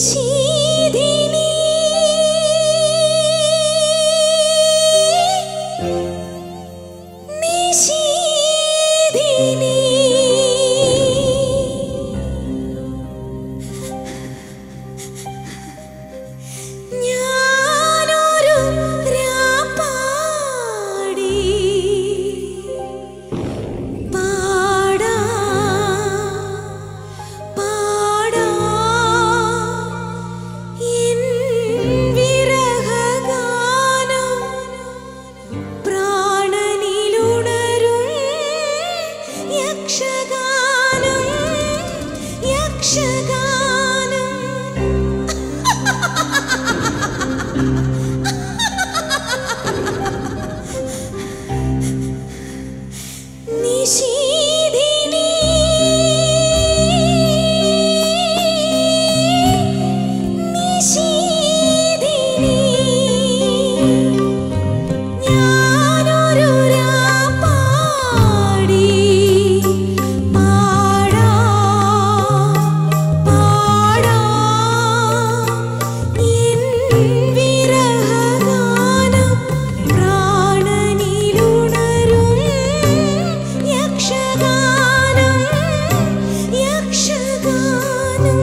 നിശീദിനി നിശീദിനി ഞാനൊരു രാപ്പാടി പാടാ പാടാ എൻ വിരഹഗാനം പ്രാണനിലുണരും യക്ഷഗാനം യക്ഷഗാനം നിശീദിനി നിശീദിനി ഞാനൊരു രാപ്പാടി പാടാ പാടാ എൻ വിരഹഗാനം പ്രാണനിലുണരും യക്ഷഗാനം യക്ഷഗാനം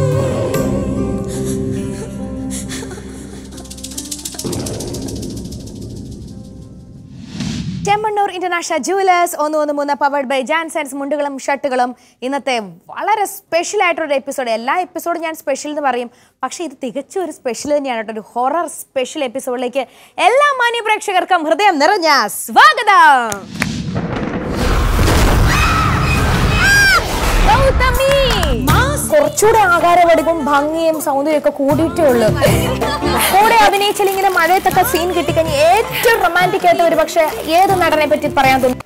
ചെമ്മണ്ണൂർ ഇന്റർനാഷണൽ ജുവലേഴ്സ് ഒന്ന് ഒന്ന് മൂന്ന് പവർഡ് ബൈ ജാൻസൻസ് മുണ്ടുകളും ഷർട്ടുകളും ഇന്നത്തെ വളരെ സ്പെഷ്യൽ ആയിട്ടൊരു എപ്പിസോഡ് എല്ലാ എപ്പിസോഡും ഞാൻ സ്പെഷ്യൽ എന്ന് പറയും പക്ഷേ ഇത് തികച്ചും ഒരു സ്പെഷ്യൽ തന്നെയാണ് കേട്ടോ ഒരു ഹൊറർ സ്പെഷ്യൽ എപ്പിസോഡിലേക്ക് എല്ലാ മാന്യ പ്രേക്ഷകർക്കും ഹൃദയം നിറഞ്ഞ സ്വാഗതം ഗൗതമി കുറച്ചുകൂടെ ആകാരവടിവും ഭംഗിയും സൗന്ദര്യം ഒക്കെ കൂടിയിട്ടേ ഉള്ളൂ കൂടെ അഭിനയിച്ചാൽ ഇങ്ങനെ മഴയത്തൊക്കെ സീൻ കിട്ടിക്കഴിഞ്ഞാൽ ഏറ്റവും റൊമാൻറ്റിക് ആയിട്ട് ഒരു പക്ഷെ ഏത് നടനെ പറ്റി പറയാൻ തോന്നും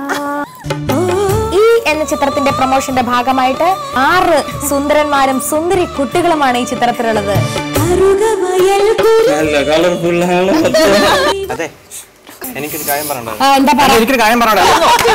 ഈ എന്ന ചിത്രത്തിന്റെ പ്രൊമോഷന്റെ ഭാഗമായിട്ട് ആറ് സുന്ദരന്മാരും സുന്ദരി കുട്ടികളുമാണ് ഈ ചിത്രത്തിലുള്ളത് കറുകവയൽ നല്ല കളർഫുൾ ആണ് അതെ എനിക്കൊരു കാര്യം പറയണ്ടോ ആ, എന്താ പറ എനിക്കൊരു കാര്യം പറയണ്ടോ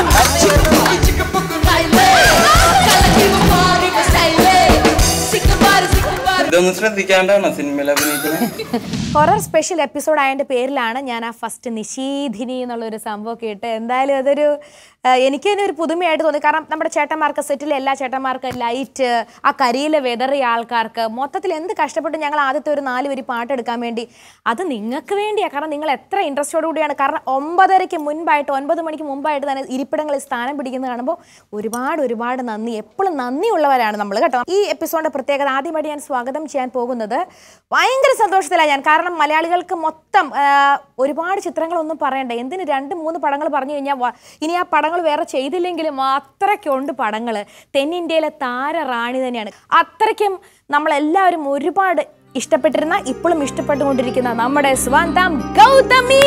ഇതൊന്നും ശ്രദ്ധിക്കാണ്ടാണോ സിനിമയിൽ അഭിനയിക്കുന്നത് ഹൊറർ സ്പെഷ്യൽ എപ്പിസോഡ് ആയതിന്റെ പേരിലാണ് ഞാൻ ആ ഫസ്റ്റ് നിശീധിനി എന്നുള്ള ഒരു സംഭവമൊക്കെ ഇട്ട് എന്തായാലും അതൊരു ആ, എനിക്ക് തന്നെ ഒരു പുതുമയായിട്ട് തോന്നി കാരണം നമ്മുടെ ചേട്ടന്മാർക്ക് സെറ്റിലെ എല്ലാ ചേട്ടന്മാർക്ക് ലൈറ്റ് ആ കരിയിലെ വെതറിയ ആൾക്കാർക്ക് മൊത്തത്തിൽ എന്ത് കഷ്ടപ്പെട്ട് ഞങ്ങൾ ആദ്യത്തെ ഒരു നാല് വരി പാട്ടെടുക്കാൻ വേണ്ടി അത് നിങ്ങൾക്ക് വേണ്ടിയാണ് കാരണം നിങ്ങൾ എത്ര ഇൻട്രസ്റ്റോട് കൂടിയാണ് കാരണം ഒമ്പതരയ്ക്ക് മുൻപായിട്ട് ഒൻപത് മണിക്ക് മുമ്പായിട്ട് തന്നെ ഇരിപ്പിടങ്ങളിൽ സ്ഥാനം പിടിക്കുന്നത് കാണുമ്പോൾ ഒരുപാട് ഒരുപാട് നന്ദി എപ്പോഴും നന്ദിയുള്ളവരാണ് നമ്മൾ കേട്ടോ ഈ എപ്പിസോഡിന്റെ പ്രത്യേകത ആദ്യമായിട്ട് ഞാൻ സ്വാഗതം ചെയ്യാൻ പോകുന്നത് ഭയങ്കര സന്തോഷത്തിലാണ് ഞാൻ കാരണം മലയാളികൾക്ക് മൊത്തം ആ, ഒരുപാട് ചിത്രങ്ങളൊന്നും പറയണ്ട എന്തിന് രണ്ട് മൂന്ന് പടങ്ങൾ പറഞ്ഞു കഴിഞ്ഞാൽ വ- ഇനി ആ പടങ്ങൾ വേറെ ചെയ്തില്ലെങ്കിലും അത്രയ്ക്കുണ്ട് പടങ്ങൾ തെന്നിന്ത്യയിലെ താര റാണി തന്നെയാണ് അത്രയ്ക്കും നമ്മളെല്ലാവരും ഒരുപാട് ഇഷ്ടപ്പെട്ടിരുന്ന ഇപ്പോഴും ഇഷ്ടപ്പെട്ടുകൊണ്ടിരിക്കുന്ന നമ്മുടെ സ്വന്തം ഗൗതമി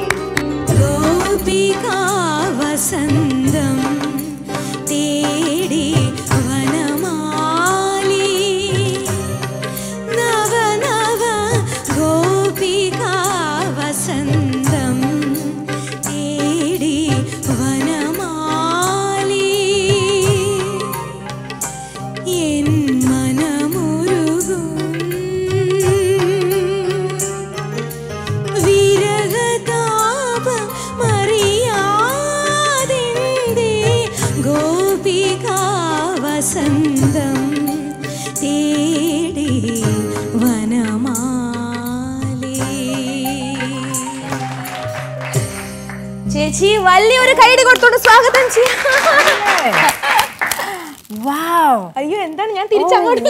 ഗോപികാ വസന്തം തേടി വനമാലി നവ നവ ഗോപികാ വസന്തം തേടി വനമാലി എൻ മനമുരുകും വിരഹതാപം അറിയാതെന്തേ ഗോപികാ വസന്തം തേടി വനമാലി ചേച്ചി വലിയൊരു കൈഡ് കൊടുത്തോണ്ട് സ്വാഗതം ചെയ്യാം അയ്യോ എന്താണ് ഞാൻ തിരിച്ചങ്ങോട്ട്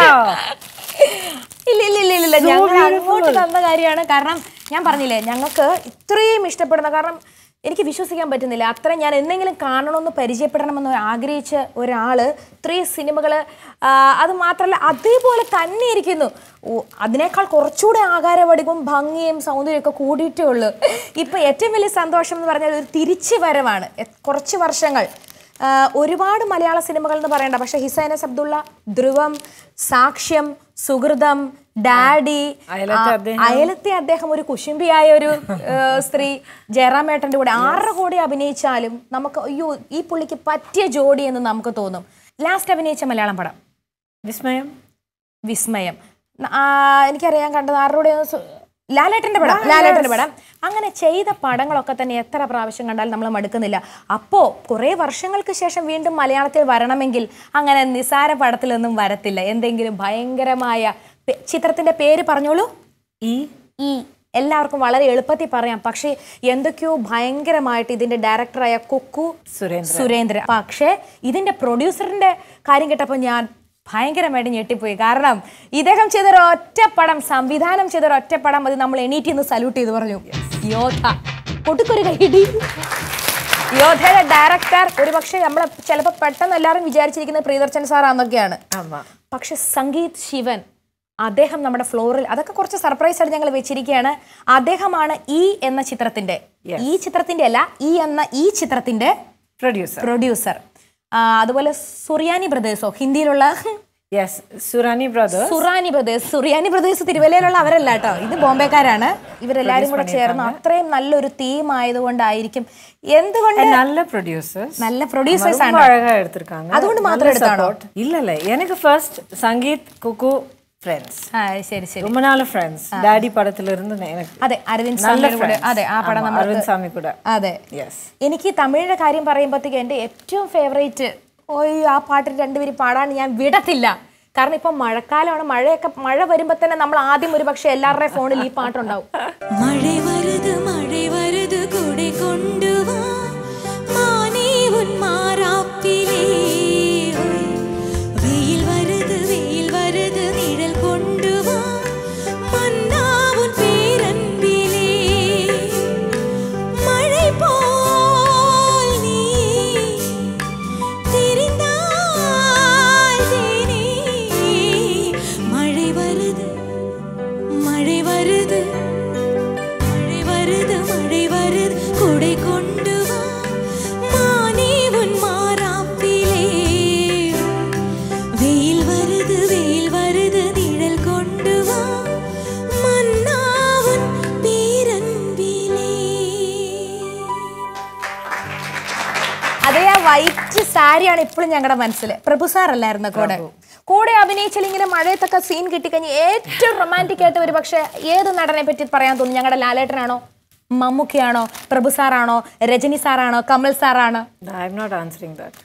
ഇല്ല ഇല്ല ഇല്ല ഇല്ല ഞങ്ങൾ അങ്ങോട്ട് തന്ന കാര്യമാണ് കാരണം ഞാൻ പറഞ്ഞില്ലേ ഞങ്ങൾക്ക് ഇത്രയും ഇഷ്ടപ്പെടുന്ന കാരണം എനിക്ക് വിശ്വസിക്കാൻ പറ്റുന്നില്ല അത്രയും ഞാൻ എന്തെങ്കിലും കാണണമെന്ന് പരിചയപ്പെടണമെന്ന് ആഗ്രഹിച്ച ഒരാള് ഇത്രയും സിനിമകൾ അത് മാത്രമല്ല അതേപോലെ തന്നെ ഇരിക്കുന്നു ഓ, അതിനേക്കാൾ കുറച്ചുകൂടെ ആകാരവടിവും ഭംഗിയും സൗന്ദര്യമൊക്കെ കൂടിയിട്ടേ ഉള്ളൂ ഇപ്പൊ ഏറ്റവും വലിയ സന്തോഷം എന്ന് പറഞ്ഞാൽ ഒരു തിരിച്ചു വരവാണ് എ- കുറച്ച് വർഷങ്ങൾ ആ, ഒരുപാട് മലയാള സിനിമകൾ എന്ന് പറയണ്ട പക്ഷെ ഹിസൈനസ് അബ്ദുള്ള ധ്രുവം സാക്ഷ്യം സുഹൃതം ഡാഡി ആ, അയലത്തെ അദ്ദേഹം ഒരു കുശുംബിയായ ഒരു ആ, സ്ത്രീ ജയറാമേട്ടന്റെ കൂടെ ആറര കോടി അഭിനയിച്ചാലും നമുക്ക് അയ്യോ ഈ പുള്ളിക്ക് പറ്റിയ ജോഡി എന്ന് നമുക്ക് തോന്നും ലാസ്റ്റ് അഭിനയിച്ച മലയാളം പടം വിസ്മയം വിസ്മയം ആ, എനിക്കറിയാൻ കണ്ടത് ആരുടെ ലാലേട്ടന്റെ പടം ലാലേട്ടന്റെ പടം അങ്ങനെ ചെയ്ത പടങ്ങളൊക്കെ തന്നെ എത്ര പ്രാവശ്യം കണ്ടാലും നമ്മൾ മടുക്കുന്നില്ല അപ്പോ കുറെ വർഷങ്ങൾക്ക് ശേഷം വീണ്ടും മലയാളത്തിൽ വരണമെങ്കിൽ അങ്ങനെ നിസാര പടത്തിലൊന്നും വരത്തില്ല എന്തെങ്കിലും ഭയങ്കരമായ പെ- ചിത്രത്തിന്റെ പേര് പറഞ്ഞോളൂ ഈ ഈ എല്ലാവർക്കും വളരെ എളുപ്പത്തിൽ പറയാം പക്ഷേ എന്തൊക്കെയോ ഭയങ്കരമായിട്ട് ഇതിന്റെ ഡയറക്ടറായ കുക്കു സുരേന്ദ്രൻ. സുരേന്ദ്രൻ പക്ഷേ ഇതിന്റെ പ്രൊഡ്യൂസറിന്റെ കാര്യം കേട്ടപ്പോൾ ഞാൻ ഭയങ്കരമായിട്ട് ഞെട്ടിപ്പോയി കാരണം ഇദ്ദേഹം ചെയ്തൊരു ഒറ്റപ്പടം സംവിധാനം ചെയ്തൊരു ഒറ്റപ്പടം അത് നമ്മൾ എണീറ്റ് നിന്ന് സല്യൂട്ട് ചെയ്ത് പറഞ്ഞു യോധ കൊടുക്കൊരു കൈയിടി യോധയുടെ ഡയറക്ടർ ഒരുപക്ഷെ നമ്മൾ ചിലപ്പോൾ പെട്ടെന്ന് എല്ലാവരും വിചാരിച്ചിരിക്കുന്നത് പ്രിയദർശൻ സാറാന്നൊക്കെയാണ് ആമാ പക്ഷെ സംഗീത് ശിവൻ അദ്ദേഹം നമ്മുടെ ഫ്ലോറിൽ അതൊക്കെ കുറച്ച് സർപ്രൈസ് ആയിട്ട് ഞങ്ങൾ വെച്ചിരിക്കുകയാണ് അദ്ദേഹമാണ് ഈ എന്ന ചിത്രത്തിന്റെ ഈ ചിത്രത്തിന്റെ അല്ല ഈ എന്ന ഈ ചിത്രത്തിന്റെ പ്രൊഡ്യൂസർ പ്രൊഡ്യൂസർ അതുപോലെ സുറിയാനി ബ്രദേഴ്സോ ഹിന്ദിയിലുള്ള yes Surani brother Surani brothers Suriyani brothers തിരുവല്ലയിലുള്ള അവരല്ല കേട്ടോ ഇത് ബോംബെക്കാരാണ് ഇവരെല്ലാരും കൂടെ ചേർന്ന് അത്രയും നല്ലൊരു തീം ആയതുകൊണ്ടായിരിക്കും എന്തുകൊണ്ട് நல்ல ப்ரொடியூசர்ஸ் നല്ല പ്രൊഡ്യൂസേഴ്സ് ரொம்ப ആണ് அழகா எடுத்திருக்காங்க അതുകൊണ്ട് நல்ல മാത്രം എടുത്താണോ? support. இல்ல இல்ல எனக்கு ஃபர்ஸ்ட் சங்கீத் குக்கு ஃப்ரெண்ட்ஸ் ആ ശരി ശരി ரொம்ப நாள் ஃப்ரெண்ட்ஸ் டாடி படத்துல இருந்து எனக்கு അതെ അരവിന്ദ് நல்ல സാമിയുടെ കൂടെ friends. അതെ ആ പടം ஆமா, നമ്മൾ அரவிந்த் சாமி கூட അതെ യെസ് എനിക്ക് തമിഴിന്റെ കാര്യം പറയുമ്പോഴത്തേക്ക് എൻ്റെ ഏറ്റവും ഫേവറേറ്റ് ഓയ് ആ പാട്ട് രണ്ടുപേരും പാടാൻ ഞാൻ വിടത്തില്ല കാരണം ഇപ്പൊ മഴക്കാലമാണ് മഴയൊക്കെ മഴ വരുമ്പോ തന്നെ നമ്മൾ ആദ്യം ഒരു പക്ഷെ എല്ലാവരുടെയും ഫോണിൽ ഈ പാട്ടുണ്ടാവും மழை வருது மழை வருது குடை கொண்டு வா மானே உன் மாறாப்பிலே ஓய். வெயில் வருது வெயில் வருது நிழல் கொண்டு வா மன்னா உன் பேரன்பிலே மழை போல் நீ தெரிந்தால் தேனே மழை வருது மழை வருது மழை வருது மழை வருது கொடை கொண்டு வா மானே உன் மாறாப்பிலே வெயில் வருது வெயில் வருது நிழல் கொண்டு வா மன்னா உன் பேரன்பிலே അതേ ആ വൈറ്റ് സാരിയാണ് ഇപ്പോഴും ഞങ്ങളുടെ മനസ്സിൽ പ്രഭു സാർ അല്ലായിരുന്നു കൂടെ കൂടെ അഭിനയിച്ചാൽ ഇങ്ങനെ മഴയത്തൊക്കെ സീൻ കിട്ടിക്കഴിഞ്ഞാൽ ഏറ്റവും റൊമാൻറ്റിക് ആയിട്ട് ഒരു പക്ഷേ ഏത് നടനെ പറ്റി പറയാൻ തോന്നുന്നു ഞങ്ങളുടെ ലാലേട്ടനാണോ മമ്മൂക്കയാണോ പ്രഭു സാറാണോ രജനി സാറാണോ കമൽ സാറാണോ I am not answering that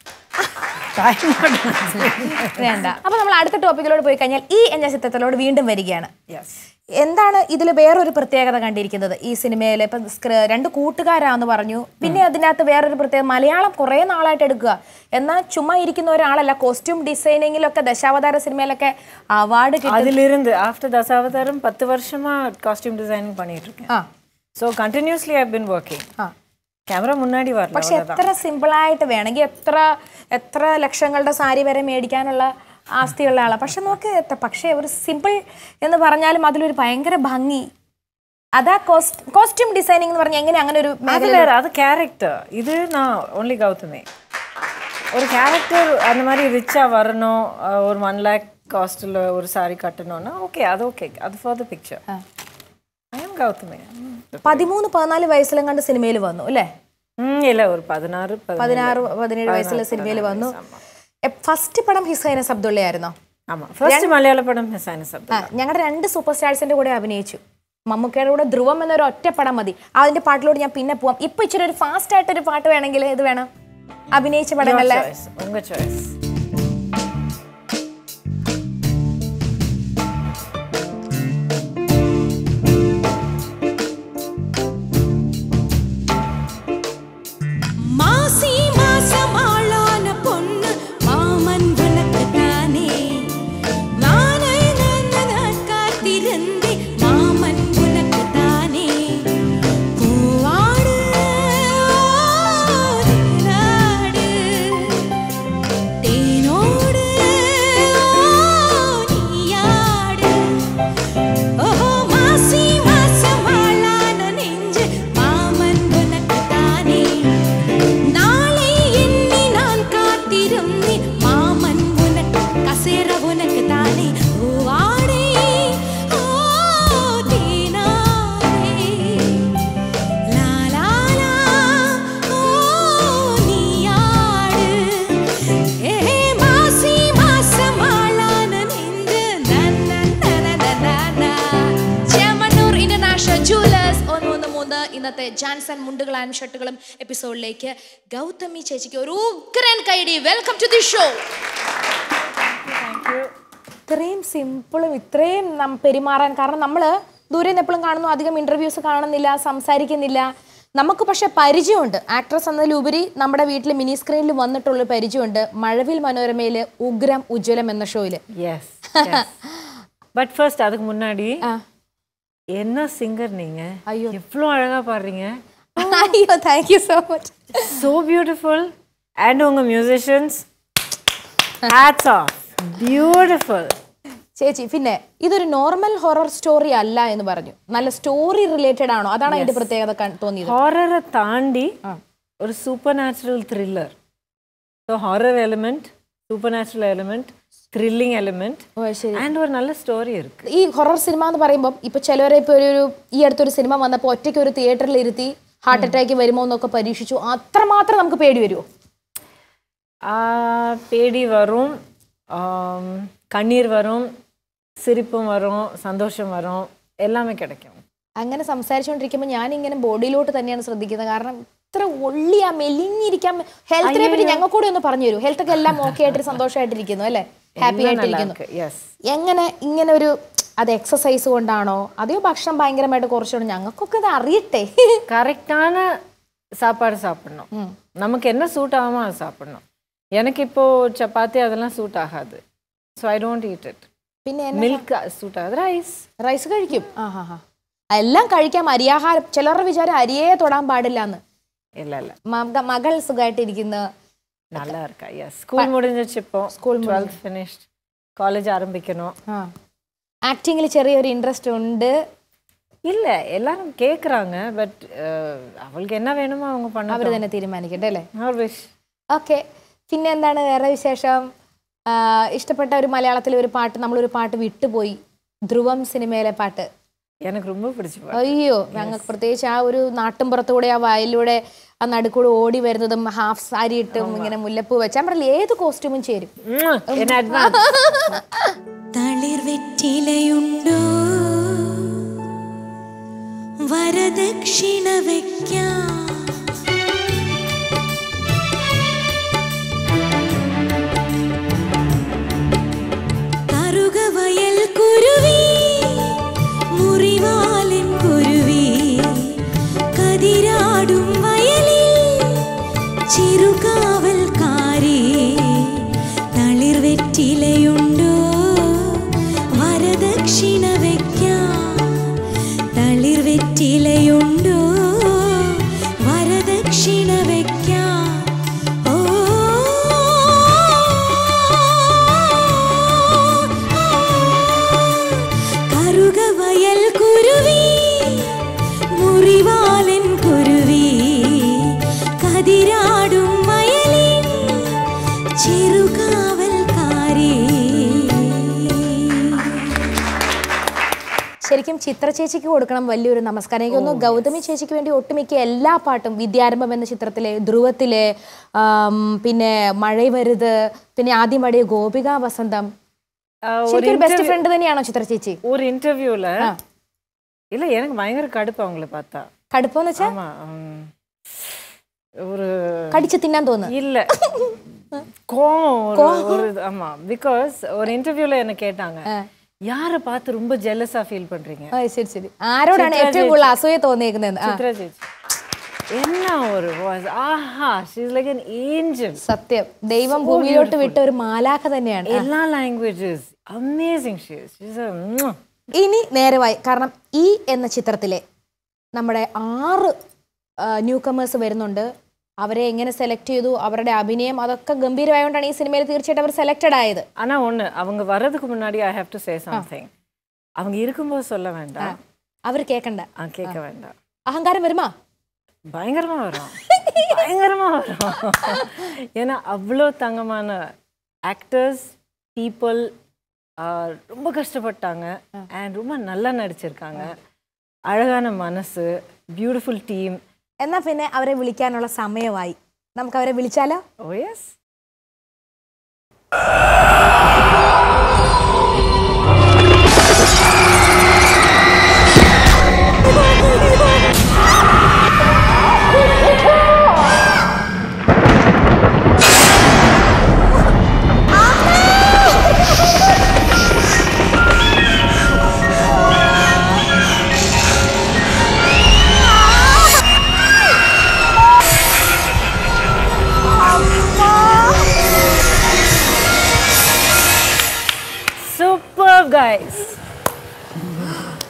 വേണ്ട അപ്പൊ നമ്മൾ അടുത്ത ടോപ്പിക്കിലോട് പോയി കഴിഞ്ഞാൽ ഈ എന്ന ചിത്രത്തിലോട് വീണ്ടും വരികയാണ് യെസ് എന്താണ് ഇതിൽ വേറൊരു പ്രത്യേകത കണ്ടിരിക്കുന്നത് ഈ സിനിമയിൽ ഇപ്പം സ്ക്ര- രണ്ട് കൂട്ടുകാരാന്ന് പറഞ്ഞു പിന്നെ അതിനകത്ത് വേറൊരു പ്രത്യേകത മലയാളം കുറേ നാളായിട്ട് എടുക്കുക എന്നാൽ ചുമ്മാ ഇരിക്കുന്ന ഒരാളല്ല കോസ്റ്റ്യൂം ഡിസൈനിങ്ങിലൊക്കെ ദശാവതാര സിനിമയിലൊക്കെ അവാർഡ് കിട്ടും அதிலிருந்து ஆஃப்டர் தசாவதாரம் பத்து வருஷமா காஸ்டியூம் டிசைனிங் பண்ணிட்டு இருக்கேன் ആ so continuously I been working ആ கேமரா முன்னாடி வரல പക്ഷെ എത്ര സിമ്പിളായിട്ട് വേണമെങ്കിൽ എത്ര എത്ര ലക്ഷങ്ങളുടെ സാരി വരെ മേടിക്കാനുള്ള ആസ്തിയുള്ള ആളാണ് പക്ഷെ നോക്ക് എത്ര പക്ഷേ ഒരു സിമ്പിൾ എന്ന് പറഞ്ഞാലും അതിലൊരു ഭയങ്കര ഭംഗി അതാ കോസ്റ്റ് കോസ്റ്റ്യൂം ഡിസൈനിങ് എന്ന് പറഞ്ഞാൽ എങ്ങനെ അങ്ങനെ ഒരു அது മേഖല வேற அது கேரக்டர் இது நான் ஒன்லி கௌதமி ஒரு கேரக்டர் அந்த மாதிரி ரிச்சா வரணும் அஹ் ஒரு ஒன் லேக் காஸ்டில் ஒரு சாரி கட்டணும்னா ஓகே அது ஓகே அது for the picture I am Gautami പതിമൂന്ന് പതിനാല് വയസ്സിലും കണ്ട് സിനിമയിൽ വന്നു അല്ലേ ம் இல்லை ஒரு பதினாறு பதினேழு. പതിനാറ് പതിനേഴ് വയസ്സിലെ സിനിമയിൽ വന്നു ഫസ്റ്റ് പടം ഹിസൈനസ് അബ്ദുള്ള ആയിരുന്നോ ஆமா ஃபர்ஸ்ட் மலையாள படம் ஹிசானி சப்த ആ ഞങ്ങളുടെ രണ്ട് സൂപ്പർ സ്റ്റാർസിന്റെ കൂടെ അഭിനയിച്ചു മമ്മൂക്കയുടെ കൂടെ ധ്രുവം എന്നൊരു ഒറ്റ പടം മതി അതിന്റെ പാട്ടിലോട് ഞാൻ പിന്നെ പോവാം ഇപ്പൊ ഇച്ചിരി ഒരു ഫാസ്റ്റ് ആയിട്ട് ഒരു പാട്ട് വേണമെങ്കിൽ ഇത് വേണം അഭിനയിച്ച പടങ്ങളിലെ சாய்ஸ் உங்க சாய்ஸ் மாசி மாசமாளான பொண்ணு மாமன் உனக்கு தானே நானே நான் காத்திருந்தே மாமன் உனக்கு தானே பூவாடு நாடு ഇന്നത്തെ ജാൻസൺ മുണ്ടുകളും ഷർട്ടുകളും എപ്പിസോഡിലേക്ക് ഗൗതമി ചേച്ചിക്ക് ഒരു ഉഗ്രൻ കൈഡി വെൽക്കം ടു ദി ഷോ ഇത്രയും സിമ്പിളും ഇത്രയും നം പെരുമാറാൻ കാരണം നമ്മൾ ദൂരെ നിന്ന് എപ്പോഴും കാണുന്നു അധികം ഇന്റർവ്യൂസ് കാണുന്നില്ല സംസാരിക്കുന്നില്ല നമുക്ക് പക്ഷെ പരിചയമുണ്ട് ആക്ട്രസ് എന്നതിലുപരി നമ്മുടെ വീട്ടിൽ മിനി സ്ക്രീനിൽ വന്നിട്ടുള്ള പരിചയമുണ്ട് മഴവിൽ മനോരമയിൽ ഉഗ്രം ഉജ്ജ്വലം എന്ന ഷോയില് எஸ் பட் ஃபர்ஸ்ட் அதுக்கு முன்னாடி என்ன சிங்கர் நீங்க ஐயோ. எவ்வளோ அழகா பாடுறீங்க അയ്യോ thank you so much so beautiful and உங்க musicians hats off beautiful ചേച്ചി പിന്നെ ഇതൊരു നോർമൽ ഹൊറർ സ്റ്റോറി അല്ല എന്ന് പറഞ്ഞു നല്ല സ്റ്റോറി റിലേറ്റഡ് ആണോ അതാണ് അതിന്റെ പ്രത്യേകത ക- തോന്നിയത് ஹாரரை தாண்டி ஒரு supernatural thriller so horror element supernatural element thrilling element ഓ, ശരി அண்ட் ஒரு நல்ல ஸ்டோரி இருக்கு ഈ ഹൊറർ സിനിമ എന്ന് പറയുമ്പോൾ ഇപ്പൊ ചിലവരെ ഇപ്പൊ ഒരു ഒരു ഈ അടുത്തൊരു സിനിമ വന്നപ്പോൾ ഒറ്റയ്ക്ക് ഒരു തിയേറ്ററിൽ ഇരുത്തി ഹാർട്ട് അറ്റാക്ക് വരുമോ എന്നൊക്കെ പരീക്ഷിച്ചു അത്രമാത്രം നമുക്ക് പേടി വരുമോ ஆஹ், பேடி வரும் ஆம், கண்ணீர் வரும் சிரிப்பும் வரும் சந்தோஷம் வரும் எல்லாமே கிடைக்கும் അങ്ങനെ സംസാരിച്ചുകൊണ്ടിരിക്കുമ്പോൾ ഞാൻ ഇങ്ങനെ ബോഡിയിലോട്ട് തന്നെയാണ് ശ്രദ്ധിക്കുന്നത് കാരണം ഇത്ര ഒള്ളിയാ മെലിഞ്ഞിരിക്കാൻ ഹെൽത്തിനെ പറ്റി ഞങ്ങൾ കൂടി ഒന്ന് പറഞ്ഞു തരൂ ഹെൽത്ത് ഒക്കെ എല്ലാം ഓക്കെ ആയിട്ട് സന്തോഷമായിട്ടിരിക്കുന്നു അല്ലേ ഹാപ്പി எல்லாம் நல்லா ആയിട്ടിരിക്കുന്നു இருக்கு எஸ் എങ്ങനെ ഇങ്ങനെ ഒരു അത് എക്സസൈസ് കൊണ്ടാണോ അതെയോ ഭക്ഷണം ഭയങ്കരമായിട്ട് കുറച്ചുകൊണ്ട് ഞങ്ങൾക്കൊക്കെ ഇത് അറിയട്ടെ கரெக்டான சாப்பாடு சாப்பிடணும் நமக்கு என்ன சூட் ஆகுமோ அதை சாப்பிடணும் எனக்கு இப்போ சப்பாத்தி அதெல்லாம் சூட் ஆகாது so I don't eat it പിന്നെ மில்க் சூட் ஆகுது ரைஸ் റൈസ് കഴിക്കും ആ ഹാ ഹാ എല്ലാം കഴിക്കാം അരിയാഹാരം ചിലരുടെ വിചാരം അരിയേ തൊടാൻ പാടില്ല എന്ന് இல்லை இல்லை മക- മകൾ സുഖമായിട്ടിരിക്കുന്ന நல்லா இருக்கா எஸ் ஸ்கூல் முடிஞ்சிச்சு இப்போ ஸ்கூல் டுவெல்த் ஃபினிஷ்ட் காலேஜ் ஆரம்பிக்கணும் ആക്ടിങ്ങിൽ ചെറിയൊരു ഇൻട്രസ്റ്റ് ഉണ്ട് இல்ல எல்லாரும் கேக்குறாங்க பட் அவளுக்கு என்ன வேணுமோ அவங்க അവർ பண்ண തന്നെ തീരുമാനിക്കട്ടെ അല്ലേ அவர் விஷ் ഓക്കെ പിന്നെ എന്താണ് വേറെ വിശേഷം ആ, ഇഷ്ടപ്പെട്ട ഒരു മലയാളത്തിലെ ഒരു പാട്ട് നമ്മളൊരു പാട്ട് വിട്ടുപോയി ധ്രുവം സിനിമയിലെ പാട്ട് எனக்கு ரொம்ப பிடிச்சி பாட்டு. അയ്യോ ഞങ്ങൾക്ക് പ്രത്യേകിച്ച് ആ ഒരു നാട്ടിൻപുറത്തൂടെ ആ വയലിലൂടെ ആ നടുക്കൂടെ ഓടി വരുന്നതും ഹാഫ് സാരി ഇട്ടും ഇങ്ങനെ മുല്ലപ്പൂ വെച്ചാൽ പറയില്ല ഏത് കോസ്റ്റ്യൂമും ചേരും ம்ம். என்ன அட்வான்ஸ் തളിർ വെറ്റിലയുണ്ടോ വരദക്ഷിണ വയ്ക്കാം കറുകവയൽ കുരുവി മുറിവാലൻ കുരുവി കതിരാടും വയലിൽ ചിറുകാവൽക്കാരി തളിർ വെറ്റിലയുണ്ടോ വരദക്ഷിണ വയ്ക്കാം തളിർ വെറ്റിലയുണ്ടോ വരദക്ഷിണ വയ്ക്കാം ഓ കറുകവയൽ കുരുവി മുറിവാലൻ കുരുവി കതിരാടും വയലിൻ ചെറുകാവൽക്കാരി ശരിക്കും ചിത്ര ചേച്ചിക്ക് കൊടുക്കണം വലിയൊരു നമസ്കാരം എനിക്ക് തോന്നുന്നു ഗൗതമി ചേച്ചിക്ക് വേണ്ടി ഒട്ടുമിക്ക എല്ലാ പാട്ടും വിദ്യാരംഭം എന്ന ചിത്രത്തിലെ ധ്രുവത്തിലെ ആം, പിന്നെ മഴ വരുത് പിന്നെ ആദ്യം പാടിയ ഗോപിക വസന്തം ஆஹ், ஒரு ശരിക്കും ഒരു ബെസ്റ്റ് interview- ഫ്രണ്ട് തന്നെയാണോ ചിത്ര ചേച്ചി ஒரு இன்டர்வியூல இல்ல எனக்கு பயங்கர கடுப்பு அவங்கள பார்த்தா കടുപ്പെന്ന് വെച്ചാൽ ஆமா உம், ஒரு കടിച്ച് തിന്നാൻ തോന്നുന്നു இல்ல கோவம் ஒரு- ஒரு இது- ஆமா பிகாஸ் ஒரு இன்டர்வியூல என்ன கேட்டாங்க யார பார்த்து ரொம்ப ஜெல்லஸா ஃபீல் பண்றீங்க ആ, ശരി ശരി ആരോടാണ് ചിത്ര ഏറ്റവും കൂടുതൽ അസൂയ തോന്നിയേക്കുന്നത് ആ, சித்ரா சேச்சி என்ன ஒரு வாய்ஸ் ஆஹா ஷீஸ் லைக் an ஏஞ்சல் സത്യം ദൈവം ഭൂമിയിലോട്ട് വിട്ട ഒരു മാലാഖ തന്നെയാണ് எல்லா ലാംഗ്വേജസ് അമേസിംഗ് ഷീസ് ഷീസ് ഇനി നേരമായി കാരണം ഈ എന്ന ചിത്രത്തിലെ നമ്മുടെ ആറ് ന്യൂ കമേഴ്സ് വരുന്നുണ്ട് അവരെ എങ്ങനെ സെലക്ട് ചെയ്തു അവരുടെ അഭിനയം അതൊക്കെ ഗംഭീരമായതുകൊണ്ടാണ് ഈ സിനിമയിൽ തീർച്ചയായിട്ടും അവർ സെലക്റ്റഡ് ആയത് ஆனா ஒண்ணு அவங்க வர்றதுக்கு முன்னாடி I have to say something அவங்க இருக்கும்போது சொல்ல வேண்டாம் അവർ കേൾക്കണ്ട ஆ, கேட்க வேண்டாம் അഹങ്കാരം വരുമാ பயங்கரமா வரும் பயங்கரமா வரும் ஏன்னா அவ்வளோ தங்கமான ஆக்டர்ஸ் பீப்புள் ரொம்ப கஷ்டப்பட்டாங்க அண்ட் ரொம்ப நல்லா நடிச்சிருக்காங்க அழகான மனசு பியூட்டிஃபுல் டீம் എന്നാ പിന്നെ അവരെ വിളിക്കാനുള്ള സമയമായി നമുക്ക് അവരെ വിളിച്ചാലോ ஓ எஸ் ആ